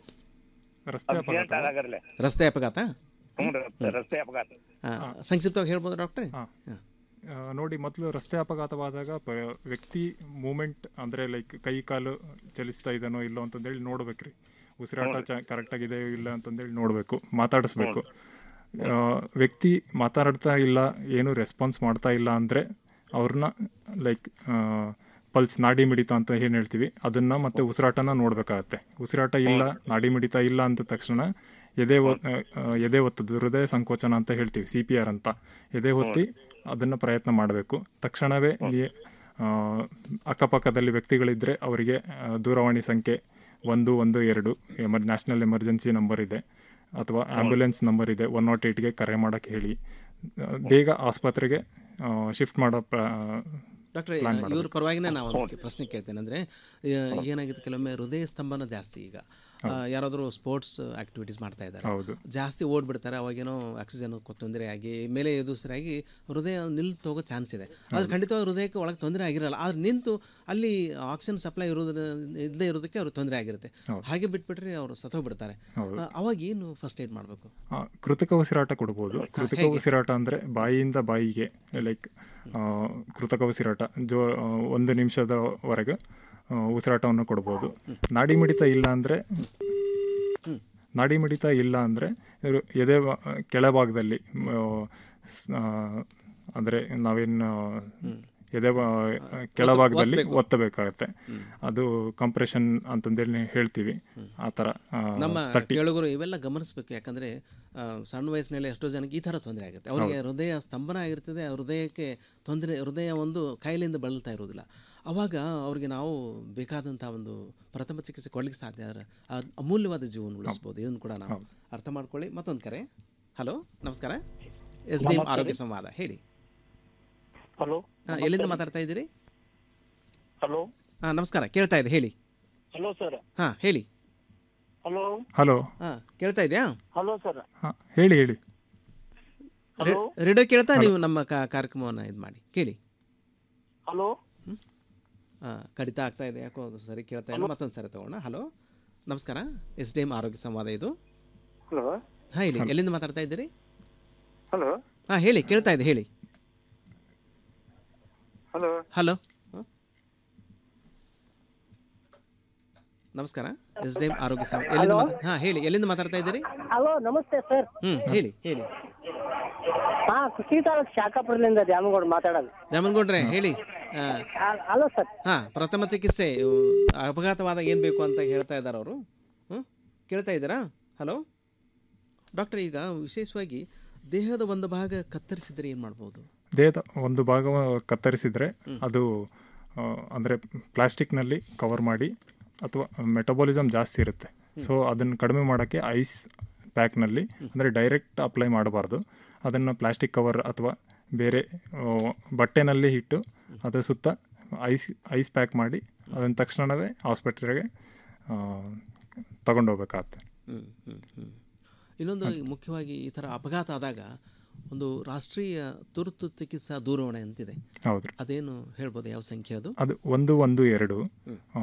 ರಸ್ತೆ Accident ಆದಾಗರ್ಲೆ ರಸ್ತೆ ಅಪಘಾತ ಹ್ಞೂ ರೀ ರಸ್ತೆ ಅಪಘಾತ ಆ, ಸಂಕ್ಷಿಪ್ತವಾಗಿ ಹೇಳ್ಬೋದು ಡಾಕ್ಟ್ರೆ ಆ, ನೋಡಿ ಮೊದಲು ರಸ್ತೆ ಅಪಘಾತವಾದಾಗ ಪ ವ್ಯಕ್ತಿ ಮೂಮೆಂಟ್ ಅಂದರೆ ಲೈಕ್ ಕೈ ಕಾಲು ಚಲಿಸ್ತಾ ಇದ್ದಾನೋ ಇಲ್ಲೋ ಅಂತಂದೇಳಿ ನೋಡ್ಬೇಕ್ರಿ ಉಸಿರಾಟ ಚ ಕರೆಕ್ಟಾಗಿದೆಯೋ ಇಲ್ಲ ಅಂತಂದೇಳಿ ನೋಡಬೇಕು ಮಾತಾಡಿಸ್ಬೇಕು ಆ, ವ್ಯಕ್ತಿ ಮಾತಾಡ್ತಾ ಇಲ್ಲ ಏನು ರೆಸ್ಪಾನ್ಸ್ ಮಾಡ್ತಾ ಇಲ್ಲ ಅಂದರೆ ಅವ್ರನ್ನ ಲೈಕ್ ಪಲ್ಸ್ ನಾಡಿ ಮಿಡಿತ ಅಂತ ಏನು ಹೇಳ್ತೀವಿ ಅದನ್ನು ಮತ್ತು ಉಸಿರಾಟನ ನೋಡಬೇಕಾಗತ್ತೆ ಉಸಿರಾಟ ಇಲ್ಲ ನಾಡಿ ಮಿಡಿತ ಇಲ್ಲ ಅಂದ ತಕ್ಷಣ ಎದೆ ಒ ಆ, ಎದೆ ಒತ್ತದು ಹೃದಯ ಸಂಕೋಚನ ಅಂತ ಹೇಳ್ತೀವಿ ಸಿ ಪಿ ಆರ್ ಅಂತ ಎದೆ ಒತ್ತಿ ಅದನ್ನು ಪ್ರಯತ್ನ ಮಾಡಬೇಕು ತಕ್ಷಣವೇ ನೀ ಆ, ಅಕ್ಕಪಕ್ಕದಲ್ಲಿ ವ್ಯಕ್ತಿಗಳಿದ್ದರೆ ಅವರಿಗೆ ಆ, ದೂರವಾಣಿ ಸಂಖ್ಯೆ ಒಂದು ಒಂದು ಎರಡು ಎಮರ್ ನ್ಯಾಷನಲ್ ಎಮರ್ಜೆನ್ಸಿ ನಂಬರ್ ಇದೆ ಅಥವಾ ಆ್ಯಂಬುಲೆನ್ಸ್ ನಂಬರ್ ಇದೆ ಒನ್ ನಾಟ್ ಏಯ್ಟ್ಗೆ ಕರೆ ಮಾಡೋಕ್ಕೆ ಹೇಳಿ ಆ, ಬೇಗ ಆಸ್ಪತ್ರೆಗೆ ಶಿಫ್ಟ್ ಮಾಡೋ ಡಾಕ್ಟ್ರೆ ಪ್ಲಾನ್ ಇವ್ರ ಪರವಾಗಿನೇ ನಾವು ಒಂದು ಪ್ರಶ್ನೆ ಕೇಳ್ತೇನೆ ಅಂದರೆ ಏನಾಗಿದೆ ಕೆಲವೊಮ್ಮೆ ಹೃದಯ ಸ್ತಂಭನ ಜಾಸ್ತಿ ಈಗ ಆ, ಯಾರಾದರೂ ಸ್ಪೋರ್ಟ್ಸ್ ಆಕ್ಟಿವಿಟೀಸ್ ಮಾಡ್ತಾ ಇದ್ದಾರೆ ಹೌದು. ಜಾಸ್ತಿ ಓಡ್ಬಿಡ್ತಾರೆ ಅವಾಗೇನೋ ಆಕ್ಸಿಜನ್ ತೊಂದರೆ ಆಗಿ ಮೇಲೆ ಎದುರಿಸರಾಗಿ ಹೃದಯ ನಿಲ್ತು ಹೋಗೋ ಚಾನ್ಸ್ ಇದೆ ಆದ್ರೆ ಖಂಡಿತವಾಗಿ ಹೃದಯಕ್ಕೆ ಒಳಗೆ ತೊಂದರೆ ಆಗಿರಲ್ಲ ಆದ್ರೆ ನಿಂತು ಅಲ್ಲಿ ಆಕ್ಸಿಜನ್ ಸಪ್ಲೈ ಇರೋದ್ರ ಇಲ್ಲದೆ ಇರೋದಕ್ಕೆ ಅವ್ರಿಗೆ ತೊಂದರೆ ಆಗಿರುತ್ತೆ ಹಾಗೆ ಬಿಟ್ಬಿಟ್ರೆ ಅವರು ಸತ್ತೋಗ್ಬಿಡ್ತಾರೆ ಹೌದು. ಆ, ಅವಾಗ ಏನು ಫಸ್ಟ್ ಏಡ್ ಮಾಡಬೇಕು ಆ, ಕೃತಕ ಉಸಿರಾಟ ಕೊಡ್ಬೋದು ಕೃತಕ ಹೇಗೆ? ಉಸಿರಾಟ ಅಂದರೆ ಬಾಯಿಯಿಂದ ಬಾಯಿಗೆ ಲೈಕ್ ಕೃತಕ ಉಸಿರಾಟ ಜೋ ಆ, ಒಂದು ನಿಮಿಷದವರೆಗೆ ಆ, ಉಸಿರಾಟವನ್ನು ಕೊಡ್ಬೋದು ನಾಡಿ ಮಿಡಿತ ಇಲ್ಲ ಅಂದರೆ ನಾಡಿ ಮಿಡಿತ ಇಲ್ಲ ಅಂದರೆ ಎದೆ ಭಾ- ಕೆಳಭಾಗದಲ್ಲಿ ಮ್, ಸ್- ಆ, ಅಂದರೆ ನಾವೇನು ಎದೆ ಭಾ- ಕೆಳಭಾಗದಲ್ಲಿ ಒತ್ತಬೇಕು. ಒತ್ತಬೇಕಾಗತ್ತೆ ಅದು ಕಂಪ್ರೆಷನ್ ಅಂತಂದೇಳಿ ಹೇಳ್ತೀವಿ ಆ ಥರ ಆ, ನಮ್ಮ ತಟ್ಟಿ ಕೇಳುಗರು ಇವೆಲ್ಲ ಗಮನಿಸಬೇಕು ಯಾಕಂದರೆ ಸಣ್ಣ ವಯಸ್ಸಿನಲ್ಲಿ ಎಷ್ಟೋ ಜನಕ್ಕೆ ಈ ಥರ ತೊಂದರೆ ಆಗುತ್ತೆ ಅವರಿಗೆ ಹೌದು. ಹೃದಯ ಸ್ತಂಭನ ಆಗಿರ್ತದೆ ಆ ಹೃದಯಕ್ಕೆ ತೊಂದರೆ ಹೃದಯ ಒಂದು ಕಾಯಿಲೆಯಿಂದ ಬಳಲ್ತಾ ಇರೋದಿಲ್ಲ ಅವಾಗ ಅವ್ರಿಗೆ ನಾವು ಬೇಕಾದಂಥ ಒಂದು ಪ್ರಥಮ ಚಿಕಿತ್ಸೆ ಕೊಡ್ಲಿಕ್ಕೆ ಸಾಧ್ಯ ಆದರೆ ಆ ಅಮೂಲ್ಯವಾದ ಜೀವನ ಉಳಿಸ್ಬೋದು ಇದನ್ನು ಕೂಡ ನಾವು ಅರ್ಥ ಮಾಡ್ಕೊಳ್ಳಿ ಮತ್ತೊಂದು ಕರೆ ಹಲೋ ನಮಸ್ಕಾರ ಎಸ್ ಡಿ ಎಂ ನಮಸ್ತೆ ಆರೋಗ್ಯ ರೀ. ಸಂವಾದ ಹೇಳಿ ಹಲೋ ಹಾಂ ಎಲ್ಲಿಂದ ಮಾತಾಡ್ತಾ ಇದ್ದೀರಿ ಹಲೋ ಹಾಂ ನಮಸ್ಕಾರ ಕೇಳ್ತಾ ಇದೆ ಹೇಳಿ ಹಲೋ ಸರ್ ಹಾಂ ಹೇಳಿ ಹಲೋ ಹಲೋ ಹಾಂ ಕೇಳ್ತಾ ಇದೆಯಾ ಹಲೋ ಸರ್ ಹಾಂ ಹೇಳಿ ಹೇಳಿ ಹಲೋ ರೇಡಿಯೋ ಕೇಳ್ತಾ ನೀವು ನಮ್ಮ ಕಾ- ಕಾರ್ಯಕ್ರಮವನ್ನು ಇದು ಮಾಡಿ ಕೇಳಿ ಹಲೋ ಆ, ಕಡಿತ ಆಗ್ತಾ ಇದೆ ಯಾಕೋ ಅದು ಸರಿ ಕೇಳ್ತಾ ಇಲ್ಲ ಮತ್ತೊಂದು ಸರಿ ತಗೋಣ ಹಲೋ ನಮಸ್ಕಾರ ಎಸ್ ಡಿ ಎಂ ಆರೋಗ್ಯ ಸಂವಾದ ಇದು ಹಲೋ ಹಾಂ ಹೇಳಿ ಎಲ್ಲಿಂದ ಮಾತಾಡ್ತಾ ಇದ್ದೀರಿ ಹಲೋ ಹಾಂ ಹೇಳಿ ಕೇಳ್ತಾ ಇದೆ ಹೇಳಿ ಹಲೋ ಹಲೋ ನಮಸ್ಕಾರ ಎಸ್ ಡಿ ಎಂ ಆರೋಗ್ಯ ಸಂವಾದ ಎಲ್ಲಿಂದ Hello? ಮಾತಾ- ಹಾಂ ಹೇಳಿ ಎಲ್ಲಿಂದ ಮಾತಾಡ್ತಾ ಇದ್ದೀರಿ ಹಲೋ ನಮಸ್ತೆ ಸರ್ ಹ್ಞೂ ಹೇಳಿ ಹೇಳಿ ಹಾ ಕೃಷಿ ತಾಲೂಕು ಶಾಖಾಪುರದಿಂದ ದ್ಯಾಮಗೌಡ ಮಾತಾಡೋದು ರಾಮನ್ಗೌಡ್ರೆ ಹೇಳಿ ಹಲೋ ಸರ್ ಹಾಂ ಪ್ರಥಮ ಚಿಕಿತ್ಸೆ ಇವು ಅಪಘಾತವಾದಾಗ ಏನು ಬೇಕು ಅಂತ ಹೇಳ್ತಾ ಇದ್ದಾರೆ ಅವರು ಹ್ಞೂ ಕೇಳ್ತಾ ಇದ್ದೀರಾ ಹಲೋ ಡಾಕ್ಟರ್ ಈಗ ವಿಶೇಷವಾಗಿ ದೇಹದ ಒಂದು ಭಾಗ ಕತ್ತರಿಸಿದರೆ ಏನು ಮಾಡ್ಬೋದು ದೇಹದ ಒಂದು ಭಾಗ ಕತ್ತರಿಸಿದರೆ ಅದು ಆ, ಅಂದರೆ ಪ್ಲಾಸ್ಟಿಕ್ನಲ್ಲಿ ಕವರ್ ಮಾಡಿ ಅಥವಾ ಮೆಟಬಾಲಿಸಮ್ ಜಾಸ್ತಿ ಇರುತ್ತೆ ಸೊ ಅದನ್ನು ಕಡಿಮೆ ಮಾಡೋಕ್ಕೆ ಐಸ್ ಪ್ಯಾಕ್ನಲ್ಲಿ ಅಂದರೆ ಡೈರೆಕ್ಟ್ ಅಪ್ಲೈ ಮಾಡಬಾರ್ದು ಅದನ್ನು ಪ್ಲಾಸ್ಟಿಕ್ ಕವರ್ ಅಥವಾ ಬೇರೆ ಆ, ಬಟ್ಟೆನಲ್ಲಿ ಇಟ್ಟು ಅದರ ಸುತ್ತ ಐಸ್ ಐಸ್ ಪ್ಯಾಕ್ ಮಾಡಿ ಅದನ್ನು ತಕ್ಷಣವೇ ಆಸ್ಪತ್ರೆಗೆ ತಗೊಂಡೋಗ್ಬೇಕಾಗತ್ತೆ ಹ್ಞೂ ಹ್ಞೂ ಹ್ಞೂ ಇನ್ನೊಂದು ಮುಖ್ಯವಾಗಿ ಈ ಥರ ಅಪಘಾತ ಆದಾಗ ಒಂದು ರಾಷ್ಟ್ರೀಯ ತುರ್ತು ಚಿಕಿತ್ಸಾ ದೂರವಾಣಿ ಅಂತಿದೆ ಹೌದು ಅದೇನು ಹೇಳ್ಬೋದು ಯಾವ ಸಂಖ್ಯೆ ಅದು ಅದು ಒಂದು ಒಂದು ಎರಡು ಆ,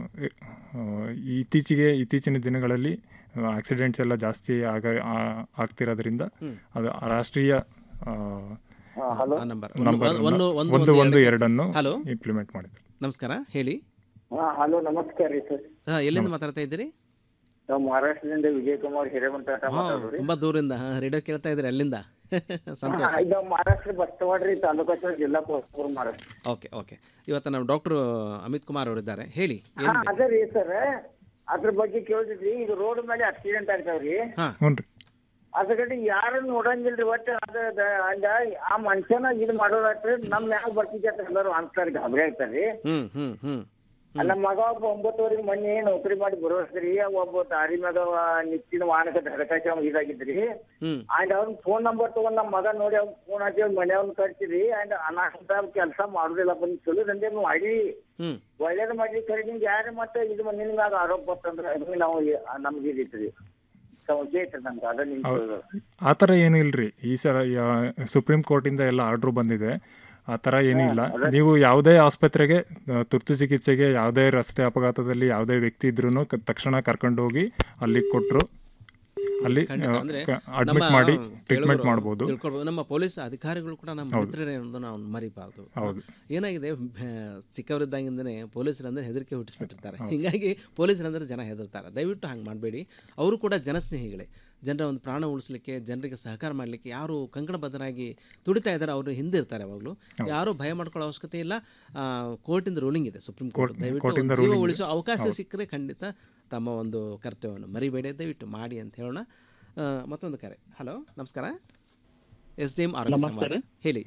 ಆ, ಇತ್ತೀಚೆಗೆ ಇತ್ತೀಚಿನ ದಿನಗಳಲ್ಲಿ ಆಕ್ಸಿಡೆಂಟ್ಸ್ ಎಲ್ಲ ಜಾಸ್ತಿ ಆಗ ಆ- ಆಗ್ತಿರೋದ್ರಿಂದ ಅದು ಆ ರಾಷ್ಟ್ರೀಯ ಆ, ಹಲೋ ನಂಬರ್ ನಂಬರ್ ಒಂದು- ಒಂದು- ಒಂದು- ಒಂದು ಒಂದು ಎರಡು- ಎರಡನ್ನು ಹಲೋ ಇಂಪ್ಲಿಮೆಂಟ್ ಮಾಡಿದ್ರು ನಮಸ್ಕಾರ ಹೇಳಿ ಹಾ ಹಲೋ ನಮಸ್ಕಾರ ರೀ ಸರ್ ಹಾಂ ಎಲ್ಲಿಂದ ಮಾತಾಡ್ತಾ ಇದ್ದೀರಿ ನಾವು ಮಹಾರಾಷ್ಟ್ರದಿಂದ ವಿಜಯ್ ಕುಮಾರ್ ಹಿರೇಮಂತ ಅಂತ ಹಾಂ ಮಾತಾಡೋದು ತುಂಬ ದೂರಿಂದ ಹಾಂ ರೇಡಿಯೋ ಕೇಳ್ತಾ ಇದ್ದೀರಿ ಅಲ್ಲಿಂದ ಸಂತೋಷ ಇದು ಮಹಾರಾಷ್ಟ್ರ ಬಸ್ತವಾಡ್ರಿ ತಾಲೂಕು ಹತ್ರ ಜಿಲ್ಲಾ ಕೋಲ್ಪುರ ಮಹಾರಾಷ್ಟ್ರ ಓಕೆ ಓಕೆ ಇವತ್ತು ನಮ್ಮ ಡಾಕ್ಟರ್ ಅಮಿತ್ ಕುಮಾರ್ ಅವರಿದ್ದಾರೆ ಹೇಳಿ ಹಾ ಏನು ಅದೇ ರೀ ಸರ್ ಅದ್ರ ಬಗ್ಗೆ ಕೇಳಿದ್ರಿ ಈಗ ರೋಡ್ ಮೇಲೆ ಆಕ್ಸಿಡೆಂಟ್ ಆಗ್ತಾವ್ರಿ ಹ್ಞೂ ರೀ ಅದ್ರ ಕಡೆ ಯಾರು ನೋಡಂಗಿಲ್ರಿ ಒಟ್ಟ ಅದ ಅದ- ಹಂಗ ಆ ಮನುಷ್ಯನ ಇದು ಮಾಡೋದಾಟ್ರಿ ನಮ್ ಮ್ಯಾಗ ಬರ್ತಿದ್ದ ಎಲ್ಲರೂ ಅನ್ಸ್ತಾರ ಗಾಬರಿ ಆಗ್ತಾರ್ರಿ ಹ್ಞೂ ಹ್ಞೂ ಹ್ಞೂ ನಮ್ಮ ಮಗ ಒಬ್ಬ ಒಂಬತ್ತುವರೆಗೆ ಮೊನ್ನೆ ನೌಕರಿ ಮಾಡಿ ಬರೋದ್ರಿ ಒಬ್ಬ ದಾರಿ ಮ್ಯಾಗ ನಿಚ್ಚಿನ ವಾಹನಕ್ಕೆ ಧಡಕಾಶ ಇದಾಗಿದ್ರಿ ಹ್ಮ್ ಅಂಡ್ ಅವ್ನ ಫೋನ್ ನಂಬರ್ ತಗೊಂಡ್ ನಮ್ಮ ಮಗ ನೋಡಿ ಅವ್ನ ಫೋನ್ ಹಚ್ಚಿ ಅವ್ನ ಮನೆಯವ್ನ ಕರ್ಸಿರಿ ಅಂಡ್ ಅನಾಹುತ ಕೆಲಸ ಮಾಡುದಿಲ್ಲ ಬಂದ್ ಚಲೋ ದಂಧೆ ಮಾಡಿ ಹ್ಮ್ ಒಳ್ಳೇದ್ ಮಾಡಿ ಕರೆ ನಿಮ್ಗೆ ಯಾರು ಮತ್ತೆ ಇದು ನಿನ್ ಮ್ಯಾಗ ಆರೋಪ ಬರ್ತಂದ್ರ ಅದನ್ನ ನಾವು ನಮ್ಗೆ ಇದಿತ್ರಿ ಸಂಶಯ ಐತ್ರಿ ನಮ್ಗೆ ಅದ ನಿಮ್ ಹೌದು. ಆ ಥರ ಏನೂ ಇಲ್ರಿ ಈ ಸಲ ಯಾ- ಸುಪ್ರೀಂ ಕೋರ್ಟಿಂದ ಎಲ್ಲ ಆರ್ಡ್ರು ಬಂದಿದೆ ಆ ಥರ ಏನೂ ಇಲ್ಲ ನೀವು ಯಾವುದೇ ಆಸ್ಪತ್ರೆಗೆ ಆ, ತುರ್ತು ಚಿಕಿತ್ಸೆಗೆ ಯಾವುದೇ ರಸ್ತೆ ಅಪಘಾತದಲ್ಲಿ ಯಾವುದೇ ವ್ಯಕ್ತಿ ಇದ್ರೂ ತಕ್ಷಣ ಕರ್ಕೊಂಡು ಹೋಗಿ ಅಲ್ಲಿ ಕೊಟ್ಟರು ಅಲ್ಲಿ ಖಂಡಿತ. ಅಂದ್ರೆ ಅಡ್ಮಿಟ್ ನಮ್ಮ ಮಾಡಿ ಟ್ರೀಟ್ಮೆಂಟ್ ಕೇಳುಗರು ಮಾಡ್ಬೋದು ತಿಳ್ಕೊಳ್ಬೋದು. ನಮ್ಮ ಪೊಲೀಸ್ ಅಧಿಕಾರಿಗಳು ಕೂಡ ನಮ್ಮ ಹೌದು. ಮಿತ್ರರೇ ಅನ್ನೋದು ನಾವು ಮರಿಬಾರ್ದು ಹೌದು. ಏನಾಗಿದೆ ಭ- ಚಿಕ್ಕವರಿದ್ದಾಗಿಂದನೇ ಪೊಲೀಸರಂದ್ರೆ ಹೆದರಿಕೆ ಹುಟ್ಟಿಸ್ಬಿಟ್ಟಿರ್ತಾರೆ ಹೀಗಾಗಿ ಪೊಲೀಸರಂದ್ರೆ ಜನ ಹೆದರ್ತಾರೆ ದಯವಿಟ್ಟು ಹಂಗೆ ಮಾಡಬೇಡಿ ಅವರು ಕೂಡ ಜನಸ್ನೇಹಿಗಳೇ ಜನರ ಒಂದು ಪ್ರಾಣ ಉಳಿಸ್ಲಿಕ್ಕೆ ಜನರಿಗೆ ಸಹಕಾರ ಮಾಡಲಿಕ್ಕೆ ಯಾರು ಕಂಕಣಬದ್ಧರಾಗಿ ತುಡಿತಾ ಇದ್ದಾರೆ ಅವರು ಹಿಂದೆ ಇರ್ತಾರೆ ಯಾವಾಗಲೂ ಯಾರು ಭಯ ಮಾಡ್ಕೊಳ್ಳೋ ಅವಶ್ಯಕತೆ ಇಲ್ಲ ಆ, ಕೋರ್ಟಿಂದ ರೂಲಿಂಗ್ ಇದೆ ಸುಪ್ರೀಂ ಕೋರ್ಟ್ ಕೋರ್ಟ್- ದಯವಿಟ್ಟು ಕೋರ್ಟಿಂದ ಒಂದು ಜೀವ ruling ಇದೆ. ಉಳಿಸೋ ಅವಕಾಶ ಹೌದು. ಸಿಕ್ಕರೆ ಖಂಡಿತ ತಮ್ಮ ಒಂದು ಕರ್ತವ್ಯವನ್ನು ಮರಿಬೇಡಿ ದಯವಿಟ್ಟು ಮಾಡಿ ಅಂತ ಹೇಳೋಣ ಆ, ಮತ್ತೊಂದು ಕರೆ ಹಲೋ ನಮಸ್ಕಾರ ಎಸ್ ಡಿ ಎಂ ಆರೋಗ್ಯ ನಮಸ್ತೆ ಸಂವಾದ ರೀ. ಹೇಳಿ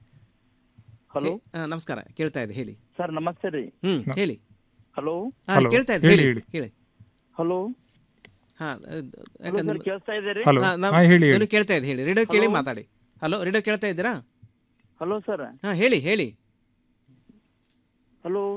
ಹಲೋ ಹೇ- ಆ, ನಮಸ್ಕಾರ ಕೇಳ್ತಾ ಇದೆ ಹೇಳಿ ಸರ್ ನಮಸ್ತೆ ರೀ ಹ್ಮ್ ಹೇಳಿ ಹಲೋ ಹಾ, Hello. ಕೇಳ್ತಾ ಇದೆ ಹೇಳಿ, ಹೇಳಿ ಹೇಳಿ. ಹೇಳಿ ಹಲೋ ಹಾ Hello sir, ಕೇಳ್ಸ್ತಾ ಇದೆರಿ? Hello. ಹಾ, ಹೇಳಿ, ಹೇಳಿ. ಕೇಳ್ತಾ ಇದೆ ಹೇಳಿ ರೇಡಿಯೋ ಕೇಳಿ Hello. ಮಾತಾಡಿ ಹಲೋ ರೇಡಿಯೋ ಕೇಳ್ತಾ ಇದ್ದೀರಾ ಹಲೋ ಸರ್ ಹಾ ಹೇಳಿ ಹೇಳಿ ಹಲೋ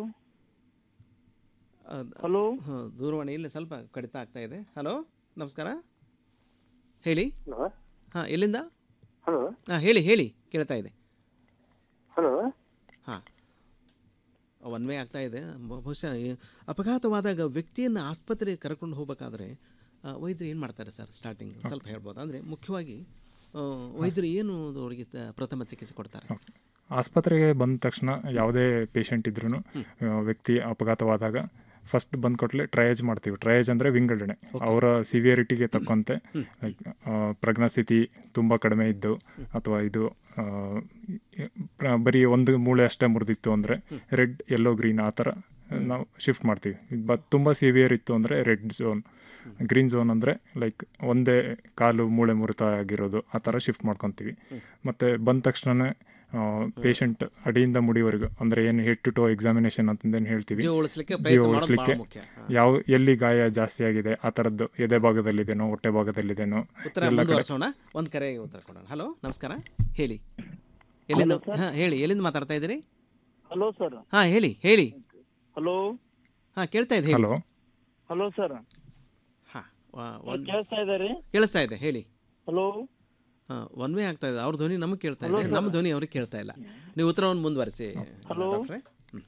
ಹಲೋ ದೂರವಾಣಿ ಇಲ್ಲಿ ಸ್ವಲ್ಪ ಕಡಿತ ಆಗ್ತಾ ಇದೆ ಹಲೋ ನಮಸ್ಕಾರ ಹೇಳಿ ಹಲೋ ಹಾ ಎಲ್ಲಿಂದ ಹಲೋ ಹಾ ಹೇಳಿ ಹೇಳಿ ಕೇಳ್ತಾ ಇದೆ ಹಲೋ ಹಾಂ ಒನ್ ವೇ ಆಗ್ತಾ ಇದೆ ಬ- ಬಹುಶಃ ಈ ಅಪಘಾತವಾದಾಗ ವ್ಯಕ್ತಿಯನ್ನು ಆಸ್ಪತ್ರೆಗೆ ಕರ್ಕೊಂಡು ಹೋಗಬೇಕಾದ್ರೆ ಆ, ವೈದ್ಯರು ಏನು ಮಾಡ್ತಾರೆ ಸರ್ ಸ್ಟಾರ್ಟಿಂಗ್ ಸ್ವಲ್ಪ ಹೇಳ್ಬೋದು ಅಂದರೆ ಮುಖ್ಯವಾಗಿ ಆ, ವೈದ್ಯರು ಏನು ಅವರಿಗೆ ತ- ಪ್ರಥಮ ಚಿಕಿತ್ಸೆ ಕೊಡ್ತಾರೆ ಆಸ್ಪತ್ರೆಗೆ ಬಂದ ತಕ್ಷಣ ಯಾವುದೇ ಪೇಷಂಟ್ ಇದ್ರೂ ವ್ಯಕ್ತಿ ಅಪಘಾತವಾದಾಗ ಫಸ್ಟ್ ಬಂದ ಕೊಟ್ಲೆ ಟ್ರಯೇಜ್ ಮಾಡ್ತೀವಿ ಟ್ರಯೇಜ್ ಅಂದರೆ ವಿಂಗಡಣೆ ಅವರ ಸಿವಿಯರಿಟಿಗೆ ತಕ್ಕಂತೆ ಲೈಕ್ ಪ್ರಜ್ಞಾ ಸ್ಥಿತಿ ತುಂಬ ಕಡಿಮೆ ಇದ್ದು ಅಥವಾ ಇದು ಆ, ಪ್ರ- ಬರೀ ಒಂದು ಮೂಳೆ ಅಷ್ಟೇ ಮುರಿದಿತ್ತು ಅಂದರೆ ರೆಡ್ ಯೆಲ್ಲೋ ಗ್ರೀನ್ ಆ ಥರ ನಾವು ಶಿಫ್ಟ್ ಮಾಡ್ತೀವಿ ಬಟ್ ತುಂಬ ಸಿವಿಯರ್ ಇತ್ತು ಅಂದರೆ ರೆಡ್ ಝೋನ್ ಗ್ರೀನ್ ಝೋನ್ ಅಂದರೆ ಲೈಕ್ ಒಂದೇ ಕಾಲು ಮೂಳೆ ಮುರಿತ ಆಗಿರೋದು ಆ ಥರ ಶಿಫ್ಟ್ ಮಾಡ್ಕೊತೀವಿ ಮತ್ತು ಬಂದ ತಕ್ಷಣವೇ ಪೇಷಂಟ್ ಅಡಿಯಿಂದ ಮುಡಿವರೆಗೂ ಅಂದರೆ ಏನು ಹೆಡ್ ಟು ಟೋ ಎಕ್ಸಾಮಿನೇಷನ್ ಅಂತಂದೇನು ಹೇಳ್ತೀವಿ ಜೀವ ಉಳಿಸ್ಲಿಕ್ಕೆ ಜೀವ ಪ್ರಯತ್ನ ಮಾಡೋದು ಉಳಿಸ್ಲಿಕ್ಕೆ ಭಾಳ ಮುಖ್ಯ. ಹಾ. ಯಾವ ಎಲ್ಲಿ ಗಾಯ ಜಾಸ್ತಿ ಆಗಿದೆ ಆ ಥರದ್ದು ಎದೆ ಭಾಗದಲ್ಲಿದೆನೋ ಹೊಟ್ಟೆ ಭಾಗದಲ್ಲಿದೆನೋ ಉತ್ತರ ಎಲ್ಲ ಕಡೆ ಮುಂದುವರಿಸೋಣ ಒಂದು ಕರೆಗೆ ಉತ್ತರ ಕೊಡೋಣ ಹಲೋ ನಮಸ್ಕಾರ ಹೇಳಿ ಎಲ್ಲಿಂದ Hello, sir. ಹಾಂ ಹೇಳಿ ಎಲ್ಲಿಂದ ಮಾತಾಡ್ತಾ ಇದ್ದೀರಿ ಹಲೋ ಸರ್ ಹಾಂ ಹೇಳಿ ಹೇಳಿ ಹಲೋ ಹಾಂ ಕೇಳ್ತಾ ಇದೆ ಹೇಳಿ ಹಲೋ ಹಲೋ ಸರ್ ಒಂದ್- ಕೇಳಿಸ್ತಾ ಇದೆ ರೀ ಕೇಳಿಸ್ತಾ ಇದೆ ಹೇಳಿ ಹಲೋ ಹಾಂ ಒನ್ ವೇ ಆಗ್ತಾ ಇದೆ ಅವ್ರ ಧ್ವನಿ ನಮಗೆ ಕೇಳ್ತಾ Hello, ಇದೆ sir. ನಮ್ಮ ಧ್ವನಿ ಅವ್ರಿಗೆ ಕೇಳ್ತಾ ಇಲ್ಲ ನೀವು ಉತ್ತರವನ್ನು ಮುಂದುವರಿಸಿ Hello. ಡಾಕ್ಟ್ರೇ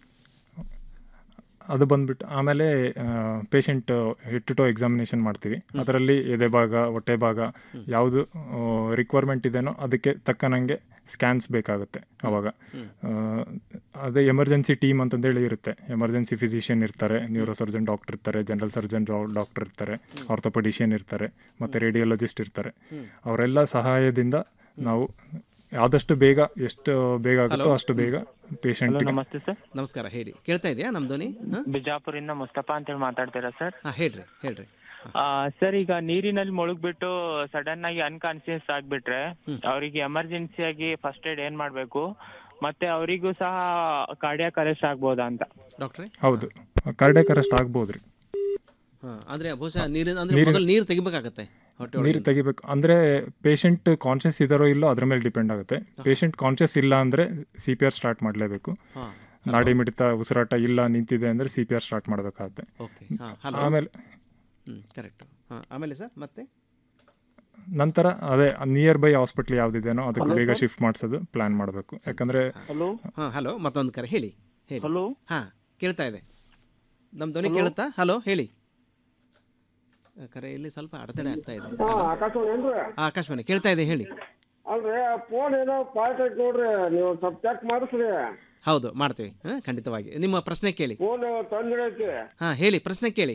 ಅದು ಬಂದ್ಬಿಟ್ಟು ಆಮೇಲೆ patient head to toe examination ಮಾಡ್ತೀವಿ ಅದರಲ್ಲಿ ಎದೆ ಭಾಗ ಹೊಟ್ಟೆ ಭಾಗ ಯಾವುದು ರಿಕ್ವೈರ್ಮೆಂಟ್ ಇದೆನೋ ಅದಕ್ಕೆ ತಕ್ಕನಂಗೆ ಸ್ಕ್ಯಾನ್ಸ್ ಬೇಕಾಗುತ್ತೆ ಅವಾಗ ಆ, ಅದೇ ಎಮರ್ಜೆನ್ಸಿ ಟೀಮ್ ಅಂತಂದೇಳಿ ಇರುತ್ತೆ ಎಮರ್ಜೆನ್ಸಿ ಫಿಸಿಷಿಯನ್ ಇರ್ತಾರೆ ನ್ಯೂರೋ ಸರ್ಜನ್ ಡಾಕ್ಟರ್ ಇರ್ತಾರೆ ಜನರಲ್ ಸರ್ಜನ್ ಡಾಕ್ಟರ್ ಇರ್ತಾರೆ ಆರ್ಥೋಪೆಡಿಷಿಯನ್ ಇರ್ತಾರೆ ಮತ್ತು ರೇಡಿಯಾಲಜಿಸ್ಟ್ ಇರ್ತಾರೆ ಅವರೆಲ್ಲ ಸಹಾಯದಿಂದ ನಾವು ಆದಷ್ಟು ಬೇಗ ಎಷ್ಟು ಬೇಗ ಆಗುತ್ತೋ Hello. ಅಷ್ಟು ಬೇಗ ಪೇಷಂಟ್ Hello, ನಮಸ್ತೆ ಸರ್ ನಮಸ್ಕಾರ ಹೇಳಿ ಕೇಳ್ತಾ ಇದೆಯಾ ನಮ್ಮ ಧ್ವನಿ ಹಾಂ ಬಿಜಾಪುರಿಂದ ಮುಸ್ತಫಾ ಅಂತೇಳಿ ಮಾತಾಡ್ತೀರಾ ಸರ್ ಹಾಂ ಹೇಳ್ರಿ ಹೇಳ್ರಿ ಸರ್ ಈಗ ನೀರಿನಲ್ಲಿ ಮುಳುಗ್ಬಿಟ್ಟು ಸಡನ್ ಆಗಿ ಅನ್ಕಾನ್ಸಿಯಸ್ ಆಗ್ಬಿಟ್ರೆ ಅವರಿಗೆ ಎಮರ್ಜೆನ್ಸಿ ಆಗಿ ಫಸ್ಟ್ ಏಡ್ ಏನ್ ಮಾಡ್ಬೇಕು ಮತ್ತೆ ಅವರಿಗೂ ಸಹ ಕಾರ್ಡಿಯಾಕ್ ಅರೆಸ್ಟ್ ಆಗ್ಬೋದಾ ಅಂತ ಡಾಕ್ಟ್ರೇ ಹೌದು ಕಾರ್ಡಿಯಕ್ ಅರೆಸ್ಟ್ ಆಗ್ಬೋದು ರೀ ಹಾಂ ಅಂದರೆ ಬಹುಶಃ ನೀರಿನ ಅಂದರೆ ನೀರಿನ- ಮೊದಲು ನೀರು ತೆಗಿಬೇಕಾಗತ್ತೆ ಹೊಟ್ಟೆ ನೀರು ಒಳಗಿಂದ. ತೆಗಿಬೇಕು ಅಂದರೆ ಪೇಷಂಟ್ ಕಾನ್ಷಿಯಸ್ ಇದ್ದಾರೋ ಇಲ್ಲೋ ಅದ್ರ ಮೇಲೆ ಡಿಪೆಂಡ್ ಆಗುತ್ತೆ ಪೇಷಂಟ್ ಕಾನ್ಷಿಯಸ್ ಇಲ್ಲ ಅಂದರೆ ಸಿ ಪಿ ಆರ್ ಸ್ಟಾರ್ಟ್ ಮಾಡಲೇಬೇಕು ಹಾ. ನಾಡಿ ಮಿಡಿತ ಉಸಿರಾಟ ಇಲ್ಲ ನಿಂತಿದೆ ಅಂದರೆ ಸಿ ಪಿ ಆರ್ ಸ್ಟಾರ್ಟ್ ಮಾಡಬೇಕಾಗುತ್ತೆ ಓಕೆ ಹಾಂ ಹಲೋ ಆಮೇಲೆ ಹ್ಞೂ ಕರೆಕ್ಟು ಹಾಂ ಆಮೇಲೆ ಸರ್ ಮತ್ತೆ ನಂತರ ಅದೇ ನಿಯರ್ ಬೈ ಹಾಸ್ಪಿಟ್ಲ್ ಯಾವ್ದಿದೆನೋ ಅದಕ್ಕೆ Hello, ಬೇಗ sir. ಶಿಫ್ಟ್ ಮಾಡಿಸೋದು ಪ್ಲಾನ್ ಮಾಡಬೇಕು ಯಾಕಂದರೆ ಹಲೋ ಹಾಂ ಹಲೋ ಮತ್ತೊಂದು ಕರೆ ಹೇಳಿ ಹೇಳಿ ಹಲೋ ಹಾಂ ಕೇಳ್ತಾ ಇದೆ ನಮ್ಮ ಧ್ವನಿ Hello? ಕೇಳುತ್ತಾ ಹಲೋ ಹೇಳಿ ಆ, ಕರೆಯಲ್ಲಿ ಸ್ವಲ್ಪ ಅಡೆತಡೆ ಆಗ್ತಾ ಇದೆ ಹಾ Hello? ಆಕಾಶವಾಣಿ ಏನ್ರಿ ಆ, ಆಕಾಶವಾಣಿ ಕೇಳ್ತಾ ಇದೆ ಹೇಳಿ ಅಲ್ರಿ ಫೋನ್ ಏನೋ ಪಾಲ್ಟ್ ಐತಿ ನೋಡ್ರಿ ನೀವು ಸ್ವಲ್ಪ ಚೆಕ್ ಮಾಡಿಸ್ರಿ ಹೌದು ಮಾಡ್ತೀವಿ ಹಾಂ ಖಂಡಿತವಾಗಿ ನಿಮ್ಮ ಪ್ರಶ್ನೆ ಕೇಳಿ ಫೋನ್ ತೊಂದ್ರೆ ಐತಿ ಹಾಂ ಹೇಳಿ ಪ್ರಶ್ನೆ ಕೇಳಿ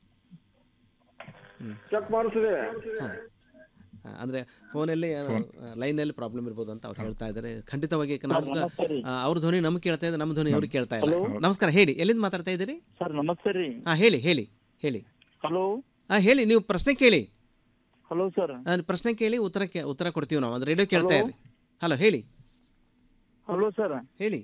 ಚೆಕ್ ಮಾಡಿಸ್ರಿ ಹಾಂ ಅಂದರೆ ಫೋನಲ್ಲಿ Phone. ಲೈನಲ್ಲಿ ಪ್ರಾಬ್ಲಮ್ ಇರ್ಬೋದು ಅಂತ ಅವ್ರು ಹೇಳ್ತಾ ಇದ್ದಾರೆ ಖಂಡಿತವಾಗಿ ನಾವು ನಮಸ್ತೆ ರೀ. ಅವ್ರ ಧ್ವನಿ ನಮ್ಗೆ ಕೇಳ್ತಾ ಇದೆ ನಮ್ಮ ಧ್ವನಿ ಅವ್ರಿಗೆ ಕೇಳ್ತಾ ಇಲ್ಲ Hello? ನಮಸ್ಕಾರ ಹೇಳಿ ಎಲ್ಲಿಂದ ಮಾತಾಡ್ತಾ ಇದ್ದೀರಿ ಸರ್ ನಮಸ್ತೆ ರೀ ಹಾಂ ಹೇಳಿ ಹೇಳಿ ಹೇಳಿ ಹಲೋ ಹಾಂ ಹೇಳಿ ನೀವು ಪ್ರಶ್ನೆ ಕೇಳಿ ಹಲೋ ಸರ್ ಆ, ಪ್ರಶ್ನೆ ಕೇಳಿ ಉತ್ತರ ಕೇ- ಉತ್ತರ ಕೊಡ್ತೀವಿ ನಾವು ಅದು ರೇಡಿಯೋ ಕೇಳ್ತಾ Hello? ಇರಿ ಹಲೋ ಹೇಳಿ ಹಲೋ ಸರ್ ಹೇಳಿ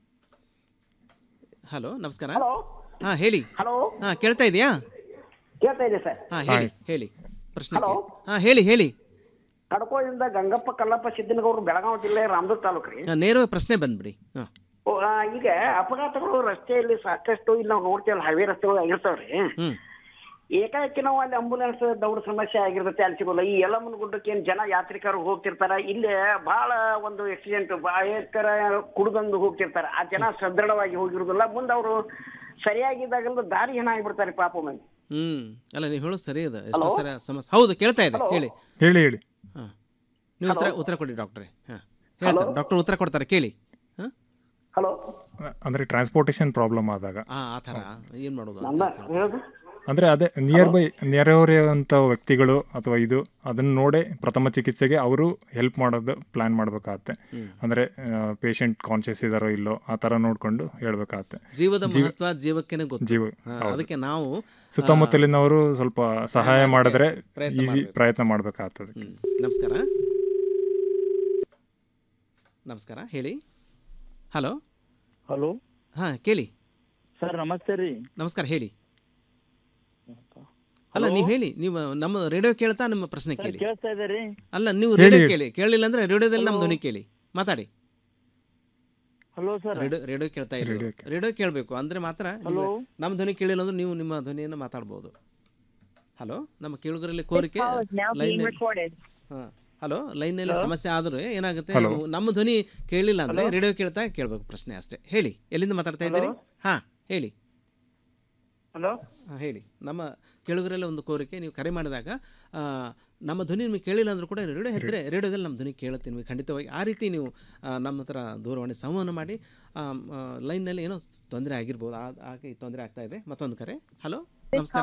ಹಲೋ ನಮಸ್ಕಾರ Hello? ಹಾಂ ಹೇಳಿ ಹಲೋ ಹಾಂ ಕೇಳ್ತಾ ಇದೆಯಾ ಕೇಳ್ತಾ ಇದೆ ಸರ್ ಹಾಂ ಹೇಳಿ ಹೇಳಿ ಪ್ರಶ್ನೆ Hello? ಹಾಂ ಹೇಳಿ ಹೇಳಿ ಕಡ್ಕೋದಿಂದ ಗಂಗಪ್ಪ ಕಲ್ಲಪ್ಪ ಸಿದ್ದನಗೌಡರು ಬೆಳಗಾವಿ ಜಿಲ್ಲೆ ರಾಮದುರ್ಗ ತಾಲೂಕು ರೀ ಆ, ನೇರವಾಗಿ ಪ್ರಶ್ನೆ ಬಂದ್ಬಿಡಿ ಹಾಂ ಓ, ಆ, ಈಗ ಅಪಘಾತಗಳು ರಸ್ತೆಯಲ್ಲಿ ಸಾಕಷ್ಟು ಇಲ್ಲಿ ನಾವು ನೋಡ್ತೇವಲ್ಲ ಹೈವೇ ರಸ್ತೆಗಳು ಆಗಿರ್ತಾವ್ರಿ ಹ್ಞೂ ಏಕಾಏಕಿ ನಾವು ಅಲ್ಲಿ ಆಂಬುಲೆನ್ಸ್ ದೌಡ್ ಸಮಸ್ಯೆ ಆಗಿರ್ತೈತೆ ಅಲ್ಲಿ ಸಿಗೋಲ್ಲ ಈ ಯಲಮನ ಗುಡ್ಡಕ್ಕೆ ಏನ್ ಜನ ಯಾತ್ರಿಕರು ಹೋಗ್ತಿರ್ತಾರ ಇಲ್ಲಿ ಬಹಳ ಒಂದು ಆಕ್ಸಿಡೆಂಟ್ ಭಯಂಕರ ಕುಡ್ದಂದು ಹೋಗ್ತಿರ್ತಾರ ಆ ಜನ ಸದೃಢವಾಗಿ ಹೋಗಿರುದಿಲ್ಲ ಮುಂದೆ ಅವರು ಸರಿಯಾಗಿದ್ದಾಗಲ್ಲ ದಾರಿ ಏನಾಗ್ಬಿಡ್ತಾರೆ ಪಾಪ ಮಂದಿ ಹ್ಮ್ ಅಲ್ಲ ನೀವು ಹೇಳೋದು ಸರಿ ಇದೆ ಎಷ್ಟೋ Hello? ಸರಿ ಸಮಸ್ಯೆ ಹೌದು ಕೇಳ್ತಾ ಇದೆ Hello? ಹೇಳಿ ಹೇಳಿ ಹೇಳಿ ಹಾಂ ನೀವು ಉತ್ತರ Hello? ಉತ್ತರ ಕೊಡಿ ಡಾಕ್ಟ್ರೆ ಹಾಂ ಹೇಳ್ತಾರೆ ಡಾಕ್ಟರ್ ಉತ್ತರ ಕೊಡ್ತಾರೆ ಕೇಳಿ ಹಾಂ ಹಲೋ ಅಂದರೆ ಟ್ರಾನ್ಸ್ಪೋರ್ಟೇಷನ್ ಪ್ರಾಬ್ಲಮ್ ಆದಾಗ ಹಾಂ ಆ ಥರ ಏನು ಮಾಡೋದು ಅಂತ ನಂದ ಕೇಳ್ತಾರೆ. ಹೇಳುದು ಅಂದರೆ ಅದೇ ನಿಯರ್ ಬೈ ನೆರೆಹೊರೆಯುವಂಥ ವ್ಯಕ್ತಿಗಳು ಅಥವಾ ಇದು ಅದನ್ನು ನೋಡೇ ಪ್ರಥಮ ಚಿಕಿತ್ಸೆಗೆ ಅವರು ಹೆಲ್ಪ್ ಮಾಡೋದು ಪ್ಲ್ಯಾನ್ ಮಾಡಬೇಕಾಗತ್ತೆ ಅಂದರೆ ಪೇಷಂಟ್ ಕಾನ್ಷಿಯಸ್ ಇದ್ದಾರೋ ಇಲ್ಲೋ ಆ ಥರ ನೋಡಿಕೊಂಡು ಹೇಳ್ಬೇಕಾಗತ್ತೆ ಜೀವದ ಜೀವ- ಮಹತ್ವ ಜೀವಕ್ಕೇನೆ ಗೊತ್ತು ಜೀವ ಹಾ, ಹೌದು. ಅದಕ್ಕೆ ನಾವು ಸುತ್ತಮುತ್ತಲಿನವರು ಸ್ವಲ್ಪ ಸಹಾಯ ಮಾಡೋಕೆ ಮಾಡಿದ್ರೆ ಪ್ರಯತ್ನ ಈಸಿ ಮಾಡ್ಬೇಕು. ಪ್ರಯತ್ನ ಮಾಡಬೇಕಾಗ್ತದೆ ಹ್ಮ್. ನಮಸ್ಕಾರ ನಮಸ್ಕಾರ ಹೇಳಿ ಹಲೋ ಹಲೋ ಹಾಂ ಕೇಳಿ ಸರ್ ನಮಸ್ತೆ ರೀ ನಮಸ್ಕಾರ ಹೇಳಿ ಅಲ್ಲ Hello? ನೀವು ಹೇಳಿ ನೀವು ನಮ್ಮ ರೇಡಿಯೋ ಕೇಳ್ತಾ ನಿಮ್ಮ ಪ್ರಶ್ನೆ ಸರ್ ಕೇಳಿ ಕೇಳಿಸ್ತಾ ಇದೆ ರೀ ಅಲ್ಲ ನೀವು ಹೇಳಿ, ರೇಡಿಯೋ ಹೇಳಿ. ಕೇಳಿ ಕೇಳಿಲ್ಲ ಅಂದ್ರೆ ರೇಡಿಯೋದಲ್ಲಿ ನಮ್ಮ Hello? ಧ್ವನಿ ಕೇಳಿ ಮಾತಾಡಿ ಹಲೋ ಸರ್ ರೇಡಿಯೋ ರೇಡಿಯೋ ಕೇಳ್ತಾ ಇರಿ ರೇಡಿಯೋ ರೇಡಿಯೋ ಕೇಳಬೇಕು ಅಂದ್ರೆ ಮಾತ್ರ Hello? ನೀವು- ನಮ್ಮ ಧ್ವನಿ ಕೇಳಿಲ್ಲ ಅಂದ್ರೆ ನೀವು ನಿಮ್ಮ ಧ್ವನಿಯನ್ನು ಮಾತಾಡ್ಬೋದು ಹಲೋ ನಮ್ಮ ಕೇಳುಗರಲ್ಲಿ ಕೋರಿಕೆ ಲೈನ್ ಹಾಂ ಹಲೋ ಲೈನಲ್ಲಿ Hello? ಸಮಸ್ಯೆ ಆದ್ರೆ ಏನಾಗುತ್ತೆ Hello? ನಮ್ಮ ಧ್ವನಿ ಕೇಳಿಲ್ಲ ಅಂದ್ರೆ Hello? ರೇಡಿಯೋ ಕೇಳ್ತಾ ಕೇಳಬೇಕು ಪ್ರಶ್ನೆ ಅಷ್ಟೇ ಹೇಳಿ ಎಲ್ಲಿಂದ ಮಾತಾಡ್ತಾ ಇದ್ದೀರಿ Hello? ಹಾಂ ಹೇಳಿ ಹಲೋ ಹಾಂ ಹೇಳಿ ನಮ್ಮ ಕೇಳುಗರಲ್ಲಿ ಒಂದು ಕೋರಿಕೆ ನೀವು ಕರೆ ಮಾಡಿದಾಗ ಆ, ನಮ್ಮ ಧ್ವನಿ ನಿಮಗೆ ಕೇಳಿಲ್ಲ ಅಂದರೂ ಕೂಡ ರೇಡಿಯೋ ಹೆದ್ರೆ ರೇಡಿಯೋದಲ್ಲಿ ನಮ್ಮ ಧ್ವನಿ ಕೇಳುತ್ತೆ ನಿಮಗೆ ಖಂಡಿತವಾಗಿ ಆ ರೀತಿ ನೀವು ಆ, ನಮ್ಮ ಹತ್ರ ದೂರವಾಣಿ ಸಂವಹನ ಮಾಡಿ ಲೈನ್ನಲ್ಲಿ ಏನೋ ತೊಂದರೆ ಆಗಿರ್ಬೋದು ಆ- ಹಾಗೆ ತೊಂದರೆ ಆಗ್ತಾ ಇದೆ ಮತ್ತೊಂದು ಕರೆ ಹಲೋ ನಮಸ್ಕಾರ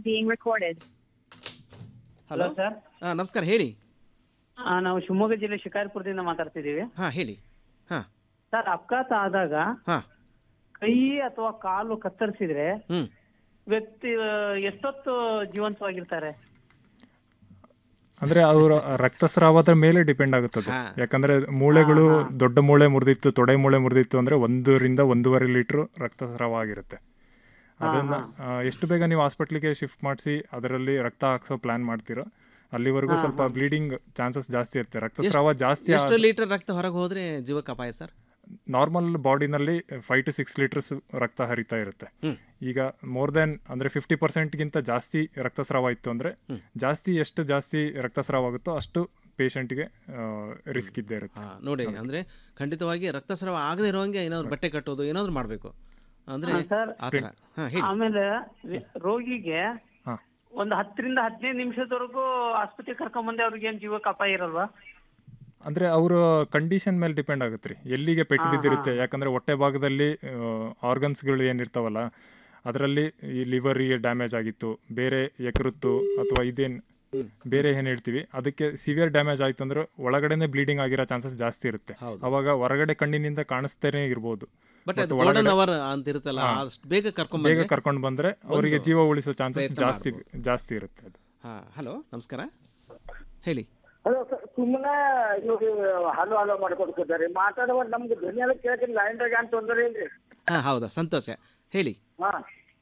ಹಲೋ ಸರ್ ಹಾಂ ನಮಸ್ಕಾರ ಹೇಳಿ ನಾವು ಶಿವಮೊಗ್ಗ ಜಿಲ್ಲೆ ಶಿಕಾರಿಪುರದಿಂದ ಮಾತಾಡ್ತಿದ್ದೀವಿ ಹಾಂ ಹೇಳಿ ಹಾಂ ಸರ್ ಅಪಘಾತ ಆದಾಗ ಹಾಂ ಕೈ ಅಥವಾ ಕಾಲು ಕತ್ತರಿಸಿದ್ರೆ ಹ್ಞೂ ವ್ಯಕ್ತಿ ಆ, ಎಷ್ಟೊತ್ತು ಜೀವಂತವಾಗಿರ್ತಾರೆ ಅಂದ್ರೆ ಅವರ ರಕ್ತಸ್ರಾವದ ಮೇಲೆ ಡಿಪೆಂಡ್ ಆಗುತ್ತದೆ ಯಾಕಂದ್ರೆ ಮೂಳೆಗಳು ದೊಡ್ಡ ಮೂಳೆ ಮುರಿದಿತ್ತು ತೊಡೆ ಮೂಳೆ ಮುರಿದಿತ್ತು ಅಂದ್ರೆ ಒಂದರಿಂದ ಒಂದೂವರೆ ಲೀಟರ್ ರಕ್ತಸ್ರಾವ ಆಗಿರುತ್ತೆ ಅದನ್ನ ಆ, ಎಷ್ಟು ಬೇಗ ನೀವು ಹಾಸ್ಪಿಟ್ಲಿಗೆ ಶಿಫ್ಟ್ ಮಾಡಿಸಿ ಅದರಲ್ಲಿ ರಕ್ತ ಹಾಕ್ಸೋ ಪ್ಲಾನ್ ಮಾಡ್ತೀರೋ ಅಲ್ಲಿವರೆಗೂ ಹಾ, ಸ್ವಲ್ಪ ಹಾ. ಬ್ಲೀಡಿಂಗ್ ಚಾನ್ಸಸ್ ಜಾಸ್ತಿ ಇರುತ್ತೆ ರಕ್ತಸ್ರಾವ ಜಾಸ್ತಿ ಎಷ್ಟು ಲೀಟರ್ ರಕ್ತ ಹೊರಗೆ ಹೋದ್ರೆ ಜೀವಕ್ಕೆ ಅಪಾಯ ಸರ್ ನಾರ್ಮಲ್ ಬಾಡಿನಲ್ಲಿ ಫೈವ್ ಟು ಸಿಕ್ಸ್ ಲೀಟರ್ಸ್ ರಕ್ತ ಹರಿತಾ ಇರುತ್ತೆ ಈಗ ಮೋರ್ ದೆನ್ ಅಂದ್ರೆ ಫಿಫ್ಟಿ ಪರ್ಸೆಂಟ್ಗಿಂತ ಜಾಸ್ತಿ ರಕ್ತಸ್ರಾವ ಇತ್ತು ಅಂದ್ರೆ ಜಾಸ್ತಿ ಎಷ್ಟು ಜಾಸ್ತಿ ರಕ್ತಸ್ರಾವ ಆಗುತ್ತೋ ಅಷ್ಟು ಪೇಷಂಟ್ಗೆ ರಿಸ್ಕ್ ಇದ್ದೇ ಇರುತ್ತೆ ಹಾ, ನೋಡಿ ಅಂದ್ರೆ ಖಂಡಿತವಾಗಿ ರಕ್ತಸ್ರಾವ ಆಗದೆ ಇರೋಂಗೆ ಏನಾದ್ರು ಬಟ್ಟೆ ಕಟ್ಟೋದು ಏನಾದ್ರು ಮಾಡಬೇಕು ಅಂದ್ರೆ ಹಾ, ಸರ್. ಆ ಥರ ಹಾಂ ಹೇಳಿ ಆಮೇಲೆ ವಿ- ರೋಗಿಗೆ ಹಾ. ಒಂದು ಹತ್ತರಿಂದ ಹದಿನೈದು ನಿಮಿಷದವರೆಗೂ ಆಸ್ಪತ್ರೆಗೆ ಕರ್ಕೊಂಡ್ ಅವ್ರಿಗೆ ಏನ್ ಜೀವಕ್ಕೆ ಅಪಾಯ ಇರಲ್ವಾ ಅಂದ್ರೆ ಅವರ ಕಂಡೀಷನ್ ಮೇಲೆ ಡಿಪೆಂಡ್ ಆಗುತ್ತೆ ರೀ ಎಲ್ಲಿಗೆ ಪೆಟ್ಟು ಹಾ, ಬಿದ್ದಿರುತ್ತೆ ಯಾಕಂದ್ರೆ ಹೊಟ್ಟೆ ಭಾಗದಲ್ಲಿ ಆರ್ಗನ್ಸ್ಗಳು ಏನಿರ್ತಾವಲ್ಲ ಅದರಲ್ಲಿ ಈ ಲಿವರಿಗೆ ಡ್ಯಾಮೇಜ್ ಆಗಿತ್ತು ಬೇರೆ ಯಕೃತ್ತು ಅಥವಾ ಇದೇನ್ ಬೇರೆ ಏನು ಹೇಳ್ತೀವಿ ಅದಕ್ಕೆ ಸಿವಿಯರ್ ಡ್ಯಾಮೇಜ್ ಆಯ್ತು ಅಂದ್ರೆ ಒಳಗಡೆನೆ ಬ್ಲೀಡಿಂಗ್ ಆಗಿರೋ ಚಾನ್ಸಸ್ ಜಾಸ್ತಿ ಇರುತ್ತೆ ಅವಾಗ ಹೊರಗಡೆ ಕಣ್ಣಿನಿಂದ ಕಾಣಿಸ್ತೇನೆ ಇರ್ಬೋದು ಬಟ್ But ಅದು ಒಳಗಡೆ- ಗೋಲ್ಡನ್ ಅವರ್ ಅಂತ ಇರುತ್ತಲ್ಲ ಹಾ. ಅಷ್ಟು ಬೇಗ ಕರ್ಕೊಂಡ್ ಬೇಗ ಬಂದ್ರೆ ಕರ್ಕೊಂಡು ಬಂದ್ರೆ ಅವರಿಗೆ ಒಂದು ಜೀವ ಉಳಿಸೋ ಚಾನ್ಸಸ್ ಪ್ರಯತ್ನ ಜಾಸ್ತಿ ಮಾಡ್ಬೋದು. ಜಾಸ್ತಿ ಇರುತ್ತೆ ಅದು ಹಾ ಹಲೋ ನಮಸ್ಕಾರ ಹೇಳಿ ಹಲೋ ಸರ್ ಸುಮ್ಮನೆ ಇವ್ರು ಹಲೋ ಹಲೋ ಮಾಡ್ಕೊಡ್ತಿದ್ದಾರೆ ಮಾತಾಡುವ ನಮ್ಗೆ ಧ್ವನಿ ಎಲ್ಲ ಕೇಳ್ತೀನಿ ಲೈನ್ದಾಗ ಅಂತ ತೊಂದರೆ ಇಲ್ರಿ ಹಾ ಹೌದಾ ಸಂತೋಷ ಹೇಳಿ ಹಾ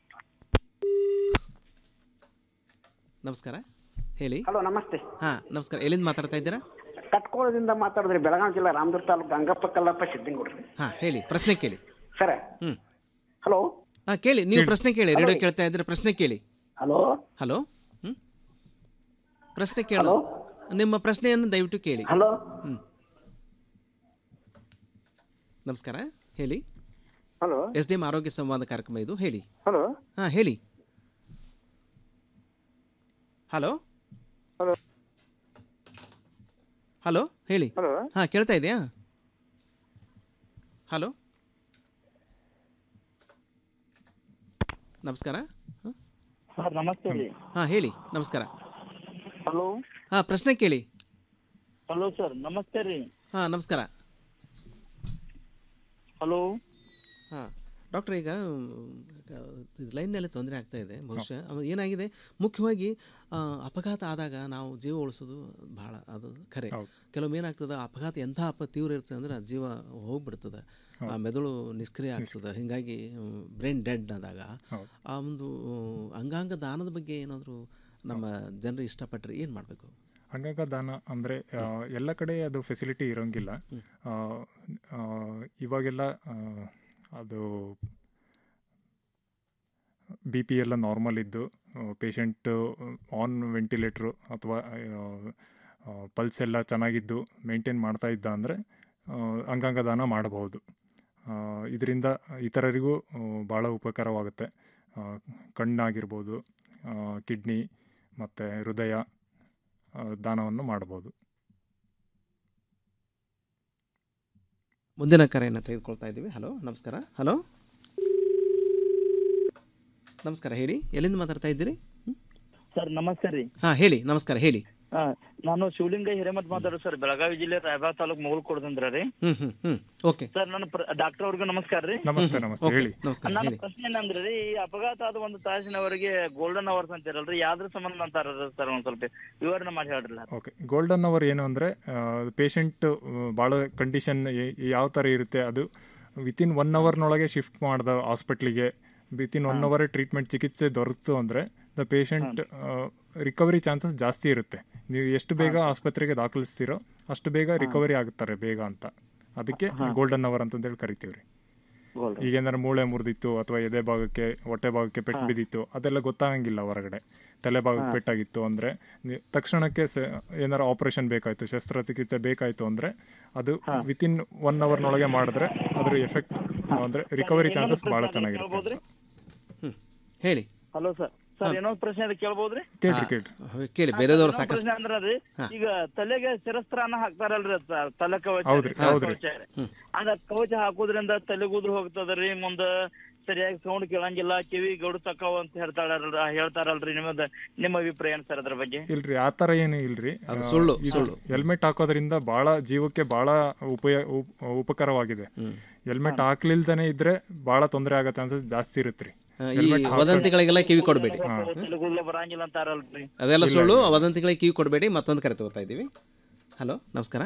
ನಮಸ್ಕಾರ ಹೇಳಿ ಹಲೋ ನಮಸ್ತೆ ಹಾ ನಮಸ್ಕಾರ ಎಲ್ಲಿಂದ ಮಾತಾಡ್ತಾ ಇದ್ದೀರಾ ಕಟ್ಕೋಳದಿಂದ ಮಾತಾಡಿದ್ರಿ ಬೆಳಗಾವಿ ಜಿಲ್ಲಾ ರಾಮದುರ್ಗ ತಾಲೂಕು ಗಂಗಪ್ಪ ಕಲ್ಲಪ್ಪ ಸಿದ್ದಿಂಗುಡ್ರಿ ಹಾ ಹೇಳಿ ಪ್ರಶ್ನೆ ಕೇಳಿ ಸರ್ ಹ್ಮ್ ಹಲೋ ಹಾ ಕೇಳಿ ನೀವು ಹೇಳಿ. ಪ್ರಶ್ನೆ ಕೇಳಿ Hello. ರೇಡಿಯೋ ಕೇಳ್ತಾ ಇದ್ರೆ ಪ್ರಶ್ನೆ ಕೇಳಿ ಹಲೋ ಹಲೋ ಹ್ಮ್ ಪ್ರಶ್ನೆ ಕೇಳು ನಿಮ್ಮ ಪ್ರಶ್ನೆಯನ್ನು ದಯವಿಟ್ಟು ಕೇಳಿ ಹಲೋ ಹ್ಮ್ ನಮಸ್ಕಾರ ಹೇಳಿ ಹಲೋ ಎಸ್ ಡಿ ಎಂ ಆರೋಗ್ಯ ಸಂವಾದ ಕಾರ್ಯಕ್ರಮ ಇದು ಹೇಳಿ ಹಲೋ ಹಾ ಹೇಳಿ ಹಲೋ ಹಲೋ ಹಲೋ ಹೇಳಿ ಹಲೋ ಹಾ ಕೇಳ್ತಾ ಇದೆಯಾ ಹಲೋ ನಮಸ್ಕಾರ ಸರ್ ನಮಸ್ತೆ ರೀ ಹಾ ಹೇಳಿ ನಮಸ್ಕಾರ ಹಲೋ ಹಾ ಪ್ರಶ್ನೆ ಕೇಳಿ ಹಲೋ ಸರ್ ನಮಸ್ತೆ ರೀ ಹಾ ನಮಸ್ಕಾರ ಹಲೋ ಹಾ ಡಾಕ್ಟರ್ ಈಗ ಲೈನ್ನಲ್ಲಿ ತೊಂದರೆ ಆಗ್ತಾ ಇದೆ ಬಹುಶಃ ಆಮೇಲೆ ಏನಾಗಿದೆ ಮುಖ್ಯವಾಗಿ ಆ, ಅಪಘಾತ ಆದಾಗ ನಾವು ಜೀವ ಉಳಿಸೋದು ಬಹಳ ಅದು ಖರೆ ಕೆಲವೊಮ್ಮೆ ಏನಾಗ್ತದೆ ಅಪಘಾತ ಎಂಥ ಅಪ ತೀವ್ರ ಇರ್ತದೆ ಅಂದ್ರೆ ಆ ಜೀವ ಹೋಗ್ಬಿಡ್ತದೆ ಆ ಮೆದುಳು ನಿಷ್ಕ್ರಿಯ ಆಗ್ತದೆ ಹೀಗಾಗಿ ಬ್ರೈನ್ ಡೆಡ್ ಆದಾಗ ಆ ಒಂದು ಅಂಗಾಂಗ ದಾನದ ಬಗ್ಗೆ ಏನಾದರೂ ನಮ್ಮ ಜನರು ಇಷ್ಟಪಟ್ಟರೆ ಏನು ಮಾಡಬೇಕು ಅಂಗಾಂಗ ದಾನ ಅಂದರೆ ಎಲ್ಲ ಕಡೆ ಅದು ಫೆಸಿಲಿಟಿ ಇರೋಂಗಿಲ್ಲ ಆ, ಆ, ಇವಾಗೆಲ್ಲ ಆ, ಅದು ಬಿ ಪಿ ಎಲ್ಲ ನಾರ್ಮಲ್ ಇದ್ದು ಪೇಷಂಟು ಆನ್ ವೆಂಟಿಲೇಟ್ರು ಅಥವಾ ಪಲ್ಸ್ ಎಲ್ಲ ಚೆನ್ನಾಗಿದ್ದು ಮೇಂಟೈನ್ ಮಾಡ್ತಾ ಇದ್ದ ಅಂದರೆ ಅಂಗಾಂಗ ದಾನ ಮಾಡಬಹುದು ಇದರಿಂದ ಇತರರಿಗೂ ಭಾಳ ಉಪಕಾರವಾಗುತ್ತೆ ಆ, ಕಣ್ಣಾಗಿರ್ಬೋದು ಕಿಡ್ನಿ ಮತ್ತು ಹೃದಯ ಆ, ದಾನವನ್ನು ಮಾಡ್ಬೋದು ಮುಂದಿನ ಕರೆಯನ್ನು ತೆಗೆದುಕೊಳ್ತಾ ಇದ್ದೀವಿ ಹಲೋ ನಮಸ್ಕಾರ ಹಲೋ ನಮಸ್ಕಾರ ಹೇಳಿ ಎಲ್ಲಿಂದ ಮಾತಾಡ್ತಾ ಇದ್ದೀರಿ ಸರ್ ನಮಸ್ತೆ ರೀ ಹಾಂ ಹೇಳಿ ನಮಸ್ಕಾರ ಹೇಳಿ ಹಾ ನಾನು ಶಿವಲಿಂಗ ಹಿರೇಮಠ್ ಮಾತಾಡೋದು ಸರ್ ಬೆಳಗಾವಿ ಜಿಲ್ಲೆ ರಾಯಬಾಗ್ ತಾಲೂಕು ಮುಗುಳ್ಕೊಡ್ದಂದ್ರ ರೀ ಹ್ಮ್ ಹ್ಮ್ ಹ್ಮ್ ಓಕೆ ಸರ್ ನನ್ನ ಡಾಕ್ಟರ್ ಅವ್ರಿಗೂ ನಮಸ್ಕಾರ ರೀ ನಮಸ್ತೆ ನಮಸ್ತೆ ಹೇಳಿ ನಮಸ್ಕಾರ ನನ್ನ ಹೇಳಿ ಪ್ರಶ್ನೆ ಏನಂದ್ರೆ ರೀ ಈ ಅಪಘಾತ ಆದ ಒಂದು ತಾಸಿನವರೆಗೆ ಗೋಲ್ಡನ್ ಅವರ್ಸ್ ಅಂತಿರಲ್ರಿ ಯಾವ್ದ್ರ ಸಂಬಂಧ ಅಂತಾರ ಸರ್ ಒಂದ್ ಸ್ವಲ್ಪ ವಿವರಣೆ ಮಾಡಿ ಹೇಳ್ರಲ್ಲ ಓಕೆ ಗೋಲ್ಡನ್ ಅವರ್ ಏನು ಅಂದರೆ ಪೇಷಂಟ್ ಭಾಳ ಕಂಡೀಷನ್ ಯಾವ ಥರ ಇರುತ್ತೆ ಅದು ವಿತಿನ್ ಒನ್ ಅವರ್ನೊಳಗೆ ಶಿಫ್ಟ್ ಮಾಡ್ದ ಹಾಸ್ಪಿಟ್ಲಿಗೆ ವಿತಿನ್ ಒನ್ ಅವರ್ ಟ್ರೀಟ್ಮೆಂಟ್ ಚಿಕಿತ್ಸೆ ದೊರೆತು ಅಂದರೆ ದ ಪೇಷಂಟ್ ರಿಕವರಿ ಚಾನ್ಸಸ್ ಜಾಸ್ತಿ ಇರುತ್ತೆ ನೀವು ಎಷ್ಟು ಬೇಗ ಆಸ್ಪತ್ರೆಗೆ ದಾಖಲಿಸ್ತೀರೋ ಅಷ್ಟು ಬೇಗ ರಿಕವರಿ ಆಗುತ್ತಾರೆ ಬೇಗ ಅಂತ ಅದಕ್ಕೆ ಗೋಲ್ಡನ್ ಅವರ್ ಅಂತಂದೇಳಿ ಕರಿತೀವಿ ರೀ ಈಗೇನಾದ್ರು ಮೂಳೆ ಮುರಿದಿತ್ತು ಅಥವಾ ಎದೆ ಭಾಗಕ್ಕೆ ಹೊಟ್ಟೆ ಭಾಗಕ್ಕೆ ಪೆಟ್ಟು ಬಿದ್ದಿತ್ತು ಅದೆಲ್ಲ ಗೊತ್ತಾಗಂಗಿಲ್ಲ ಹೊರಗಡೆ ತಲೆ ಭಾಗಕ್ಕೆ ಪೆಟ್ಟಾಗಿತ್ತು ಅಂದರೆ ತಕ್ಷಣಕ್ಕೆ ಸ ಏನಾರು ಆಪರೇಷನ್ ಬೇಕಾಯಿತು ಶಸ್ತ್ರಚಿಕಿತ್ಸೆ ಬೇಕಾಯಿತು ಅಂದರೆ ಅದು ವಿತಿನ್ ಒನ್ ಅವರ್ನೊಳಗೆ ಮಾಡಿದ್ರೆ ಅದ್ರ ಎಫೆಕ್ಟ್ ಅಂದರೆ ರಿಕವರಿ ಚಾನ್ಸಸ್ ಭಾಳ ಚೆನ್ನಾಗಿರುತ್ತೆ ಹೇಳಿ ಹಲೋ ಸರ್ ಸರ್ ಇನ್ನೊಂದ್ ಪ್ರಶ್ನೆ ಅದು ಕೇಳ್ಬೋದ್ರಿ ಕೇಳ್ರಿ ಕೇಳ್ರಿ ಕೇಳಿ ಬೇರೆದವ್ರು ಇನ್ನೊಂದ್ ಸಾಕಷ್ಟು ಪ್ರಶ್ನೆ ಅಂದ್ರ ರೀ ಹಾ. ಈಗ ತಲೆಗೆ ಶಿರಸ್ತ್ರಾನ ಹಾಕ್ತಾರಲ್ರಿ ತ- ತಲೆ ಕವಚ ಹೌದ್ರಿ, ತಲೆ ಹೌದ್ರಿ. ಕವಚ ರೀ. ಅದ ಕವಚ ಹಾಕೋದ್ರಿಂದ ತಲೆಗೂದ್ರು ಹೋಗ್ತದ್ರಿ ಮುಂದ ಸರಿಯಾಗಿ ಸೌಂಡ್ ಕೇಳಂಗಿಲ್ಲ ಕಿವಿ ಗೌಡು ತಕ್ಕವ ಅಂತ ಹೇಳ್ತಾರಲ್ರಿ ಹೇಳ್ತಾರಲ್ರಿ ನಿಮ್ಮದ ನಿಮ್ಮ ಅಭಿಪ್ರಾಯ ಏನ್ ಸರ್ ಅದ್ರ ಬಗ್ಗೆ ಇಲ್ರಿ ಆ ಥರ ಏನು ಇಲ್ರಿ ಅದು ಸುಳ್ಳು, ಸುಳ್ಳು. ಹೆಲ್ಮೆಟ್ ಹಾಕೋದ್ರಿಂದ ಬಹಳ ಜೀವಕ್ಕೆ ಬಹಳ ಉಪಯ ಉಪ್- ಉಪಕಾರವಾಗಿದೆ ಹೆಲ್ಮೆಟ್ ಹಾಕ್ಲಿಲ್ದೇನೆ ಇದ್ರೆ ಬಹಳ ತೊಂದರೆ ಆಗೋ ಚಾನ್ಸಸ್ ಜಾಸ್ತಿ ಇರುತ್ತೆ ಆ, ಈ ವದಂತಿಗಳಿಗೆಲ್ಲ ಕಿವಿ ಕೊಡಬೇಡಿ ತಲೆಗೂದ್ಲ ಬರಂಗಿಲ್ಲ ಅಂತಾರಲ್ರಿ ಅದೆಲ್ಲ ಸುಳ್ಳು ವದಂತಿಗಳಿಗೆ ಕಿವಿ ಕೊಡಬೇಡಿ ಮತ್ತೊಂದು ಕರೆ ತಗೋತಾ ಇದ್ದೀವಿ ಹಲೋ ನಮಸ್ಕಾರ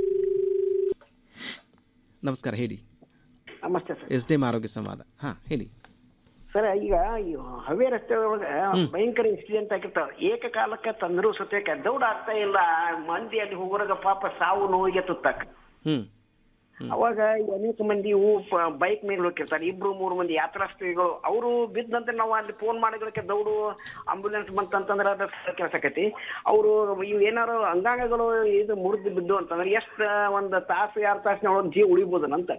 ನಮಸ್ಕಾರ ಹೇಳಿ ನಮಸ್ತೆ ಸರ್ ಎಸ್ ಡಿ ಎಂ ಆರೋಗ್ಯ ಸಂವಾದ ಹಾಂ ಹೇಳಿ ಸರ್ ಈಗ ಈ ಹವೆ ರಸ್ತೆ ಒಳಗೆ ಭಯಂಕರ ಇನ್ಸಿಡೆಂಟ್ ಆಗಿರ್ತಾವ ಏಕಕಾಲಕ್ಕೆ ತಂದ್ರು ಸತ್ಯಕ್ಕೆ ದೌಡ್ ಆಗ್ತಾ ಇಲ್ಲ ಮಂದಿ ಅಲ್ಲಿ ಹೋಗೋರಾಗ ಪಾಪ ಸಾವು ನೋವಿಗೆ ತುತ್ತಾಕ ಹ್ಞೂ ಅವಾಗ ಅನೇಕ ಮಂದಿ ಬೈಕ್ ಮೇಲೆ ಹೋಗಿರ್ತಾರೆ ಇಬ್ರು ಮೂರು ಮಂದಿ ಯಾತ್ರಾರ್ಥಿಗಳು ಅವರು ಬಿದ್ದ ನಂತರ ನಾವು ಅಲ್ಲಿ ಫೋನ್ ಮಾಡಿದ್ರಕ್ಕೆ ದೌಡು ಆಂಬುಲೆನ್ಸ್ ಬಂತಂತಂದ್ರೆ ಅದ ಕೆಲಸ ಆಕತಿ ಅವರು ಇವು ಏನಾರು ಅಂಗಾಂಗಗಳು ಇದು ಮುರಿದು ಬಿದ್ದು ಅಂತಂದ್ರೆ ಎಷ್ಟು ಒಂದು ತಾಸು ಎರಡು ತಾಸಿನ ಜೀವ ಉಳಿಬೋದನಂತ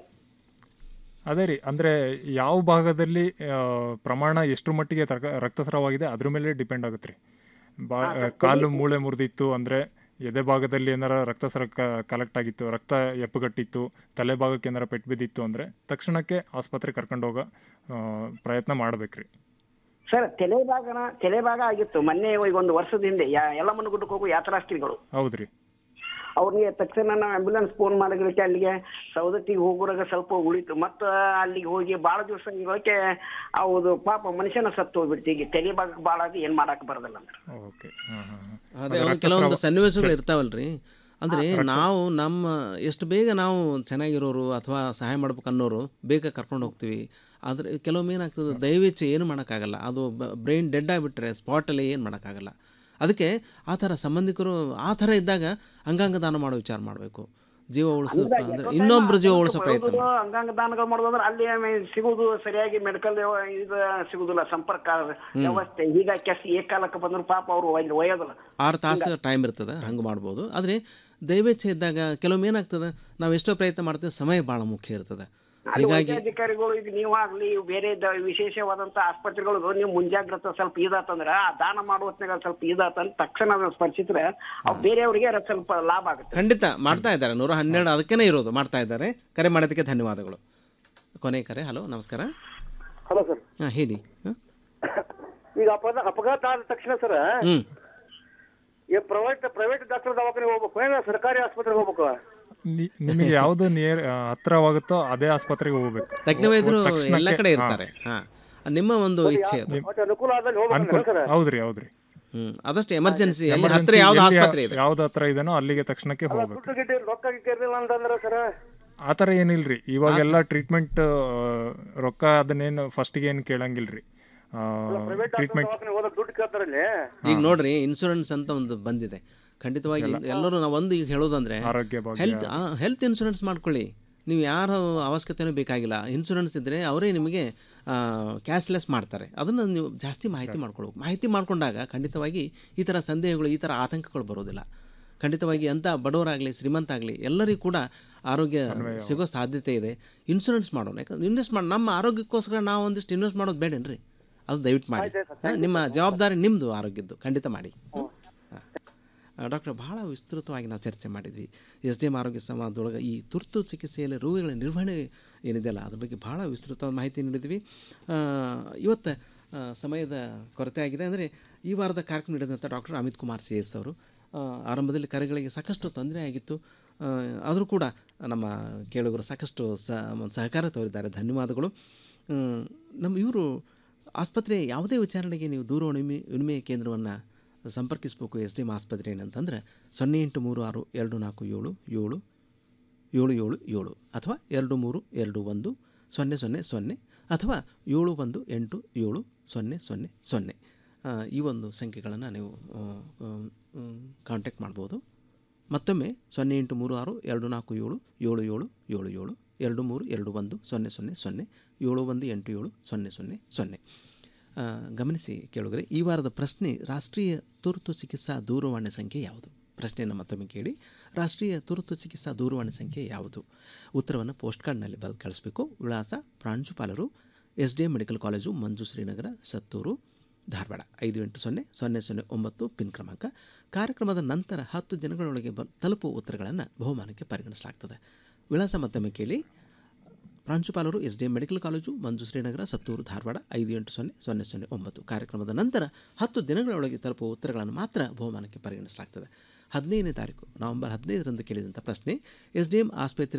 ಅದೇ ರೀ ಅಂದ್ರೆ ಯಾವ ಭಾಗದಲ್ಲಿ ಆ, ಪ್ರಮಾಣ ಎಷ್ಟು ಮಟ್ಟಿಗೆ ತರಕ- ರಕ್ತಸ್ರಾವವಾಗಿದೆ ಅದ್ರ ಮೇಲೆ ಡಿಪೆಂಡ್ ಆಗುತ್ತೆ ರೀ ಬಾ ಕಾಲು ಮೂಳೆ ಮುರಿದಿತ್ತು ಅಂದ್ರೆ ಎದೆ ಭಾಗದಲ್ಲಿ ಏನಾರ ರಕ್ತಸ್ರ ಕಲೆಕ್ಟ್ ಆಗಿತ್ತು ರಕ್ತ ಎಪ್ಪುಗಟ್ಟಿತ್ತು ತಲೆ ಭಾಗಕ್ಕೆ ಏನಾರ ಪೆಟ್ಟು ಬಿದ್ದಿತ್ತು ಅಂದ್ರೆ ತಕ್ಷಣಕ್ಕೆ ಆಸ್ಪತ್ರೆ ಕರ್ಕೊಂಡು ಹೋಗೋ ಆ, ಪ್ರಯತ್ನ ಮಾಡ್ಬೇಕ್ರಿ ಸರ್ ತಲೆಭಾಗನ ತಲೆಭಾಗ ಆಗಿತ್ತು ಮೊನ್ನೆ ಈಗ ಒಂದು ವರ್ಷದ ಹಿಂದೆ ಯಾ- ಯಲ್ಲಮ್ಮನ ಗುಡ್ಡಕ್ಕೆ ಹೋಗೋ ಯಾತ್ರಾರ್ಥಿಗಳು ಹೌದ್ರಿ ಅವ್ರಿಗೆ ತಕ್ಷಣ ನಾವು ಆಂಬ್ಯುಲೆನ್ಸ್ ಫೋನ್ ಮಾಡಿದ್ರಕ್ಕೆ ಅಲ್ಲಿಗೆ ಸೌದತ್ತಿಗೆ ಹೋಗೋರಾಗ ಸ್ವಲ್ಪ ಉಳಿತು ಮತ್ತು ಅಲ್ಲಿಗೆ ಹೋಗಿ ಭಾಳ ದಿವಸ ಇರೋಕೆ ಹೌದು ಪಾಪ ಮನುಷ್ಯನ ಸತ್ತು ಹೋಗ್ಬಿಡ್ತು ಈಗ ತಲೆ ಭಾಗಕ್ಕೆ ಭಾಳ ಆಗಿ ಏನು ಮಾಡಕ್ಕೆ ಬರೋದಿಲ್ಲ ಅಂದ್ರೆ ಓಕೆ ಅದೇ ಅವ್ನು ಕೆಲವೊಂದು ಸನ್ನಿವೇಶಗಳು ಇರ್ತಾವಲ್ರಿ ಅಂದರೆ ನಾವು ನಮ್ಮ ಎಷ್ಟು ಬೇಗ ನಾವು ಚೆನ್ನಾಗಿರೋರು ಅಥವಾ ಸಹಾಯ ಮಾಡ್ಬೇಕು ಅನ್ನೋರು ಬೇಗ ಕರ್ಕೊಂಡು ಹೋಗ್ತೀವಿ ಆದರೆ ಕೆಲವೊಮ್ಮೆ ಏನಾಗ್ತದೆ ದಯವಿಚ್ಚೆ ಏನು ಮಾಡೋಕ್ಕಾಗಲ್ಲ ಅದು ಬ್ರೈನ್ ಡೆಡ್ ಆಗಿಬಿಟ್ರೆ ಸ್ಪಾಟಲ್ಲಿ ಏನು ಮಾಡೋಕ್ಕಾಗಲ್ಲ ಅದಕ್ಕೆ ಆ ಥರ ಸಂಬಂಧಿಕರು ಆ ಥರ ಇದ್ದಾಗ ಅಂಗಾಂಗ ದಾನ ಮಾಡೋ ವಿಚಾರ ಮಾಡಬೇಕು ಜೀವ ಉಳಿಸೋ ಅಂದರೆ ಇನ್ನೊಬ್ಬರು ಜೀವ ಉಳಿಸೋ ಪ್ರಯತ್ನ ಮಾಡಿ. ಅಂಗಾಂಗ ದಾನಗಳು ಮಾಡೋದಂದ್ರೆ ಅಲ್ಲಿ ಆಮೇಲೆ ಸಿಗುದು ಸರಿಯಾಗಿ ಮೆಡಿಕಲ್ ಇದು ಸಿಗುದಿಲ್ಲ ಸಂಪರ್ಕ ವ್ಯವಸ್ಥೆ ಹೀಗಾಗಿ ಕೆಸ್ ಏಕಾಲಕ್ಕೆ ಬಂದ್ರು ಪಾಪ ಅವರು ಅಲ್ಲಿ ಒಯ್ಯೋದಿಲ್ಲ ಆರು ತಾಸು ಟೈಮ್ ಇರ್ತದೆ ಹಂಗೆ ಮಾಡ್ಬೋದು ಆದರೆ ದಯವೇಚ್ಛೆ ಇದ್ದಾಗ ಕೆಲವೊಮ್ಮೆ ಏನಾಗ್ತದೆ ನಾವು ಎಷ್ಟೋ ಪ್ರಯತ್ನ ಮಾಡ್ತೀವಿ ಸಮಯ ಭಾಳ ಮುಖ್ಯ ಇರ್ತದೆ ಅಲ್ಲಿ ಹೀಗಾಗಿ ಅಧಿಕಾರಿಗಳು ಈಗ ನೀವು ಆಗ್ಲಿ ಬೇರೆ ದ- ವಿಶೇಷವಾದಂತ ಆಸ್ಪತ್ರೆಗಳು ನೀವು ಮುಂಜಾಗ್ರತೆ ಸ್ವಲ್ಪ ಇದಾತಂದ್ರ ಆ ದಾನ ಮಾಡುವ ಹೊತ್ನ್ಯಾಗ ಸ್ವಲ್ಪ ಇದಾತಂತ ತಕ್ಷಣ ಅದನ್ನ ಸ್ಪರ್ಶಿಸಿದ್ರೆ ಅವ್ ಬೇರೆಯವ್ರಿಗೆ ಅದು ಸ್ವಲ್ಪ ಲಾಭ ಆಗುತ್ತೆ ಖಂಡಿತ ಮಾಡ್ತಾ ಇದ್ದಾರೆ ನೂರ ಹನ್ನೆರಡು ಅದಕ್ಕೇ ಇರೋದು ಮಾಡ್ತಾ ಇದ್ದಾರೆ ಕರೆ ಮಾಡೋದಕ್ಕೆ ಧನ್ಯವಾದಗಳು ಕೊನೆ ಕರೆ ಹಲೋ ನಮಸ್ಕಾರ ಹಲೋ ಸರ್ ಹಾಂ ಹೇಳಿ ಹಾಂ ಈಗ ಅಪಘಾತ ಅಪಘಾತ ಆದ ತಕ್ಷಣ ಸರ್ ಹ್ಞೂ ಈ ಪ್ರೈವೇಟ್ ಪ್ರೈವೇಟ್ ಡಾಕ್ಟರ್ ದವಾಖಾನೆ ಹೋಗ್ಬೇಕು ಏನ ಸರ್ಕಾರಿ ಆಸ್ಪತ್ರೆಗೆ ಹೋಗ್ಬೇಕು ನಿ- ನಿಮಗೆ ಯಾವ್ದು ನಿಯರ್ ಹತ್ರವಾಗುತ್ತೋ ಅದೇ ಆಸ್ಪತ್ರೆಗೆ ಹೋಗ್ಬೇಕು ತಜ್ಞ ವೈದ್ಯರು ಹೋದ್ ತಕ್ಷಣಕ್ಕೆ- ಎಲ್ಲ ಕಡೆ ಹಾ. ಇರ್ತಾರೆ ಹಾಂ ನಿಮ್ಮ ಒಂದು ಇಚ್ಛೆ ಅದು ಮತ್ತೆ ಅನುಕೂಲ ಆದಲ್ಲಿ ಹೋಗ್ಬೇಕು ಅನುಕೂಲ ಸರ್ ಹೌದ್ರಿ ಹೌದ್ರಿ ಹ್ಮ್ ಅದಷ್ಟು ಎಮರ್ಜೆನ್ಸಿ ಅಲ್ಲಿ Emergency ಹತ್ರ ಯಾವ್ದು ಎಲ್ಲಿ ಆಸ್ಪತ್ರೆ ಇದೆ ಯಾವ್ದು ಹತ್ರ ಇದೆನೋ ಅಲ್ಲಿಗೆ ತಕ್ಷಣಕ್ಕೆ ಹೋಗ್ಬೇಕು ದುಡ್ಡು ಗಿಡ್ಡು ರೊಕ್ಕ ಇರ್ಲಿಲ್ಲ ಅಂತಂದ್ರೆ ಸರ್ ಆ ಥರ ಏನಿಲ್ರಿ ಇವಾಗೆಲ್ಲ ಟ್ರೀಟ್ಮೆಂಟ್ ರೊಕ್ಕ ಅದನ್ನೇನು ಫಸ್ಟಿಗೆ ಏನು ಕೇಳಂಗಿಲ್ರಿ ಪ್ರೈವೇಟ್ ಟ್ರೀಟ್ಮೆಂಟ್ ದವಾಖಾನೆ ಹೋದಾಗ ದುಡ್ಡು ಕೇಳ್ತಾರಲ್ಲಿ ಈಗ ನೋಡ್ರಿ ಇನ್ಶೂರೆನ್ಸ್ ಅಂತ ಒಂದು ಬಂದಿದೆ ಖಂಡಿತವಾಗಿ ಎಲ್ಲರೂ ನಾವು ಒಂದು ಈಗ ಹೇಳೋದಂದ್ರೆ ಆರೋಗ್ಯ ಭಾಗ್ಯ. ಹೆಲ್ತ್ ಹೆಲ್ತ್ ಇನ್ಶೂರೆನ್ಸ್ ಮಾಡ್ಕೊಳ್ಳಿ ನೀವು ಯಾರ ಅವಶ್ಯಕತೆನೂ ಬೇಕಾಗಿಲ್ಲ ಇನ್ಶೂರೆನ್ಸ್ ಇದ್ದರೆ ಅವರೇ ನಿಮಗೆ ಕ್ಯಾಶ್ಲೆಸ್ ಮಾಡ್ತಾರೆ ಅದನ್ನು ನೀವು ಜಾಸ್ತಿ ಮಾಹಿತಿ ಮಾಡ್ಕೊಳ್ಬೇಕು ಮಾಹಿತಿ ಮಾಡ್ಕೊಂಡಾಗ ಖಂಡಿತವಾಗಿ ಈ ಥರ ಸಂದೇಹಗಳು ಈ ಥರ ಆತಂಕಗಳು ಬರೋದಿಲ್ಲ ಖಂಡಿತವಾಗಿ ಅಂಥ ಬಡವರಾಗಲಿ ಶ್ರೀಮಂತ ಆಗಲಿ ಎಲ್ಲರಿಗೂ ಕೂಡ ಆರೋಗ್ಯ ಸಿಗೋ ಸಾಧ್ಯತೆ ಇದೆ ಇನ್ಶೂರೆನ್ಸ್ ಮಾಡೋಣ ಯಾಕಂದ್ರೆ ಇನ್ವೆಸ್ಟ್ ಮಾಡಿ ನಮ್ಮ ಆರೋಗ್ಯಕ್ಕೋಸ್ಕರ ನಾವು ಒಂದಿಷ್ಟು ಇನ್ವೆಸ್ಟ್ ಮಾಡೋದು ಬೇಡೇನ್ರಿ ಅದು ದಯವಿಟ್ಟು ಮಾಡಿ ಹಾ, ನಿಮ್ಮ ಜವಾಬ್ದಾರಿ ನಿಮ್ಮದು ಆರೋಗ್ಯದ್ದು ಖಂಡಿತ ಮಾಡಿ ಡಾಕ್ಟರ್ ಬಹಳ ವಿಸ್ತೃತವಾಗಿ ನಾವು ಚರ್ಚೆ ಮಾಡಿದ್ವಿ ಎಸ್ ಡಿ ಎಮ್ ಆರೋಗ್ಯ ಸಂವಾದದೊಳಗೆ ಈ ತುರ್ತು ಚಿಕಿತ್ಸೆಯಲ್ಲಿ ರೋಗಿಗಳ ನಿರ್ವಹಣೆ ಏನಿದೆಯಲ್ಲ ಅದ್ರ ಬಗ್ಗೆ ಬಹಳ ವಿಸ್ತೃತವಾದ ಮಾಹಿತಿ ನೀಡಿದ್ವಿ ಆ, ಇವತ್ತು ಆ, ಸಮಯದ ಕೊರತೆ ಆಗಿದೆ ಅಂದರೆ ಈ ವಾರದ ಕಾರ್ಯಕ್ರಮ ನೀಡಿದಂಥ doctor Amit Kumar C S ಅವರು ಆ, ಆರಂಭದಲ್ಲಿ ಕರೆಗಳಿಗೆ ಸಾಕಷ್ಟು ತೊಂದರೆ ಆಗಿತ್ತು ಆ, ಆದರೂ ಕೂಡ ನಮ್ಮ ಕೇಳುಗರು ಸಾಕಷ್ಟು ಸ ಸಹಕಾರ ತೋರಿದ್ದಾರೆ ಧನ್ಯವಾದಗಳು ಆ, ನಮ್ಮ ಇವರು ಆಸ್ಪತ್ರೆ ಯಾವುದೇ ವಿಚಾರಣೆಗೆ ನೀವು ದೂರವಾಣಿ ವಿಮೆ ವಿನಿಮಯ ಕೇಂದ್ರವನ್ನು ಸಂಪರ್ಕಿಸಬೇಕು ಎಸ್ ಡಿ ಎಮ್ ಆಸ್ಪತ್ರೆ ಏನಂತಂದರೆ ಸೊನ್ನೆ ಎಂಟು ಮೂರು ಆರು ಎರಡು ನಾಲ್ಕು ಏಳು ಏಳು ಏಳು ಏಳು ಏಳು ಅಥವಾ ಎರಡು ಮೂರು ಎರಡು ಒಂದು ಸೊನ್ನೆ ಸೊನ್ನೆ ಸೊನ್ನೆ ಅಥವಾ ಏಳು ಒಂದು ಎಂಟು ಏಳು ಸೊನ್ನೆ ಸೊನ್ನೆ ಸೊನ್ನೆ ಆ, ಈ ಒಂದು ಸಂಖ್ಯೆಗಳನ್ನು ನೀವು ಕಾಂಟ್ಯಾಕ್ಟ್ ಮಾಡ್ಬೋದು ಮತ್ತೊಮ್ಮೆ ಸೊನ್ನೆ ಎಂಟು ಮೂರು ಆರು ಎರಡು ನಾಲ್ಕು ಏಳು ಏಳು ಏಳು ಏಳು ಏಳು ಎರಡು ಮೂರು ಎರಡು ಒಂದು ಸೊನ್ನೆ ಸೊನ್ನೆ ಸೊನ್ನೆ ಏಳು ಒಂದು ಎಂಟು ಏಳು ಸೊನ್ನೆ ಸೊನ್ನೆ ಸೊನ್ನೆ ಆ, ಗಮನಿಸಿ ಕೇಳಿದ್ರೆ ಈ ವಾರದ ಪ್ರಶ್ನೆ ರಾಷ್ಟ್ರೀಯ ತುರ್ತು ಚಿಕಿತ್ಸಾ ದೂರವಾಣಿ ಸಂಖ್ಯೆ ಯಾವುದು ಪ್ರಶ್ನೆಯನ್ನು ಮತ್ತೊಮ್ಮೆ ಕೇಳಿ ರಾಷ್ಟ್ರೀಯ ತುರ್ತು ಚಿಕಿತ್ಸಾ ದೂರವಾಣಿ ಸಂಖ್ಯೆ ಯಾವುದು ಉತ್ತರವನ್ನು ಪೋಸ್ಟ್ ಕಾರ್ಡ್ನಲ್ಲಿ ಬರೆದು ಕಳಿಸ್ಬೇಕು ವಿಳಾಸ ಪ್ರಾಂಶುಪಾಲರು S D M medical college Manju Srinagar Sattur Dharwad ಐದು ಎಂಟು ಸೊನ್ನೆ ಸೊನ್ನೆ ಸೊನ್ನೆ ಒಂಬತ್ತು ಪಿನ್ ಕ್ರಮಾಂಕ ಕಾರ್ಯಕ್ರಮದ ನಂತರ ಹತ್ತು ದಿನಗಳೊಳಗೆ ಬ ತಲುಪುವ ಉತ್ತರಗಳನ್ನು ಬಹುಮಾನಕ್ಕೆ ಪರಿಗಣಿಸಲಾಗ್ತದೆ ವಿಳಾಸ ಮತ್ತೊಮ್ಮೆ ಕೇಳಿ ಪ್ರಾಂಶುಪಾಲರು S D M medical college Manju Srinagar Sattur Dharwad ಐದು ಎಂಟು ಸೊನ್ನೆ ಸೊನ್ನೆ ಸೊನ್ನೆ ಒಂಬತ್ತು ಕಾರ್ಯಕ್ರಮದ ನಂತರ ಹತ್ತು ದಿನಗಳೊಳಗೆ ತಲುಪುವ ಉತ್ತರಗಳನ್ನು ಮಾತ್ರ ಬಹುಮಾನಕ್ಕೆ ಪರಿಗಣಿಸಲಾಗ್ತದೆ ಹದಿನೈದನೇ ತಾರೀಕು ನವೆಂಬರ್ ಹದಿನೈದರಂದು ಕೇಳಿದಂಥ ಪ್ರಶ್ನೆ ಎಸ್ ಡಿ ಎಂ ಆಸ್ಪತ್ರೆ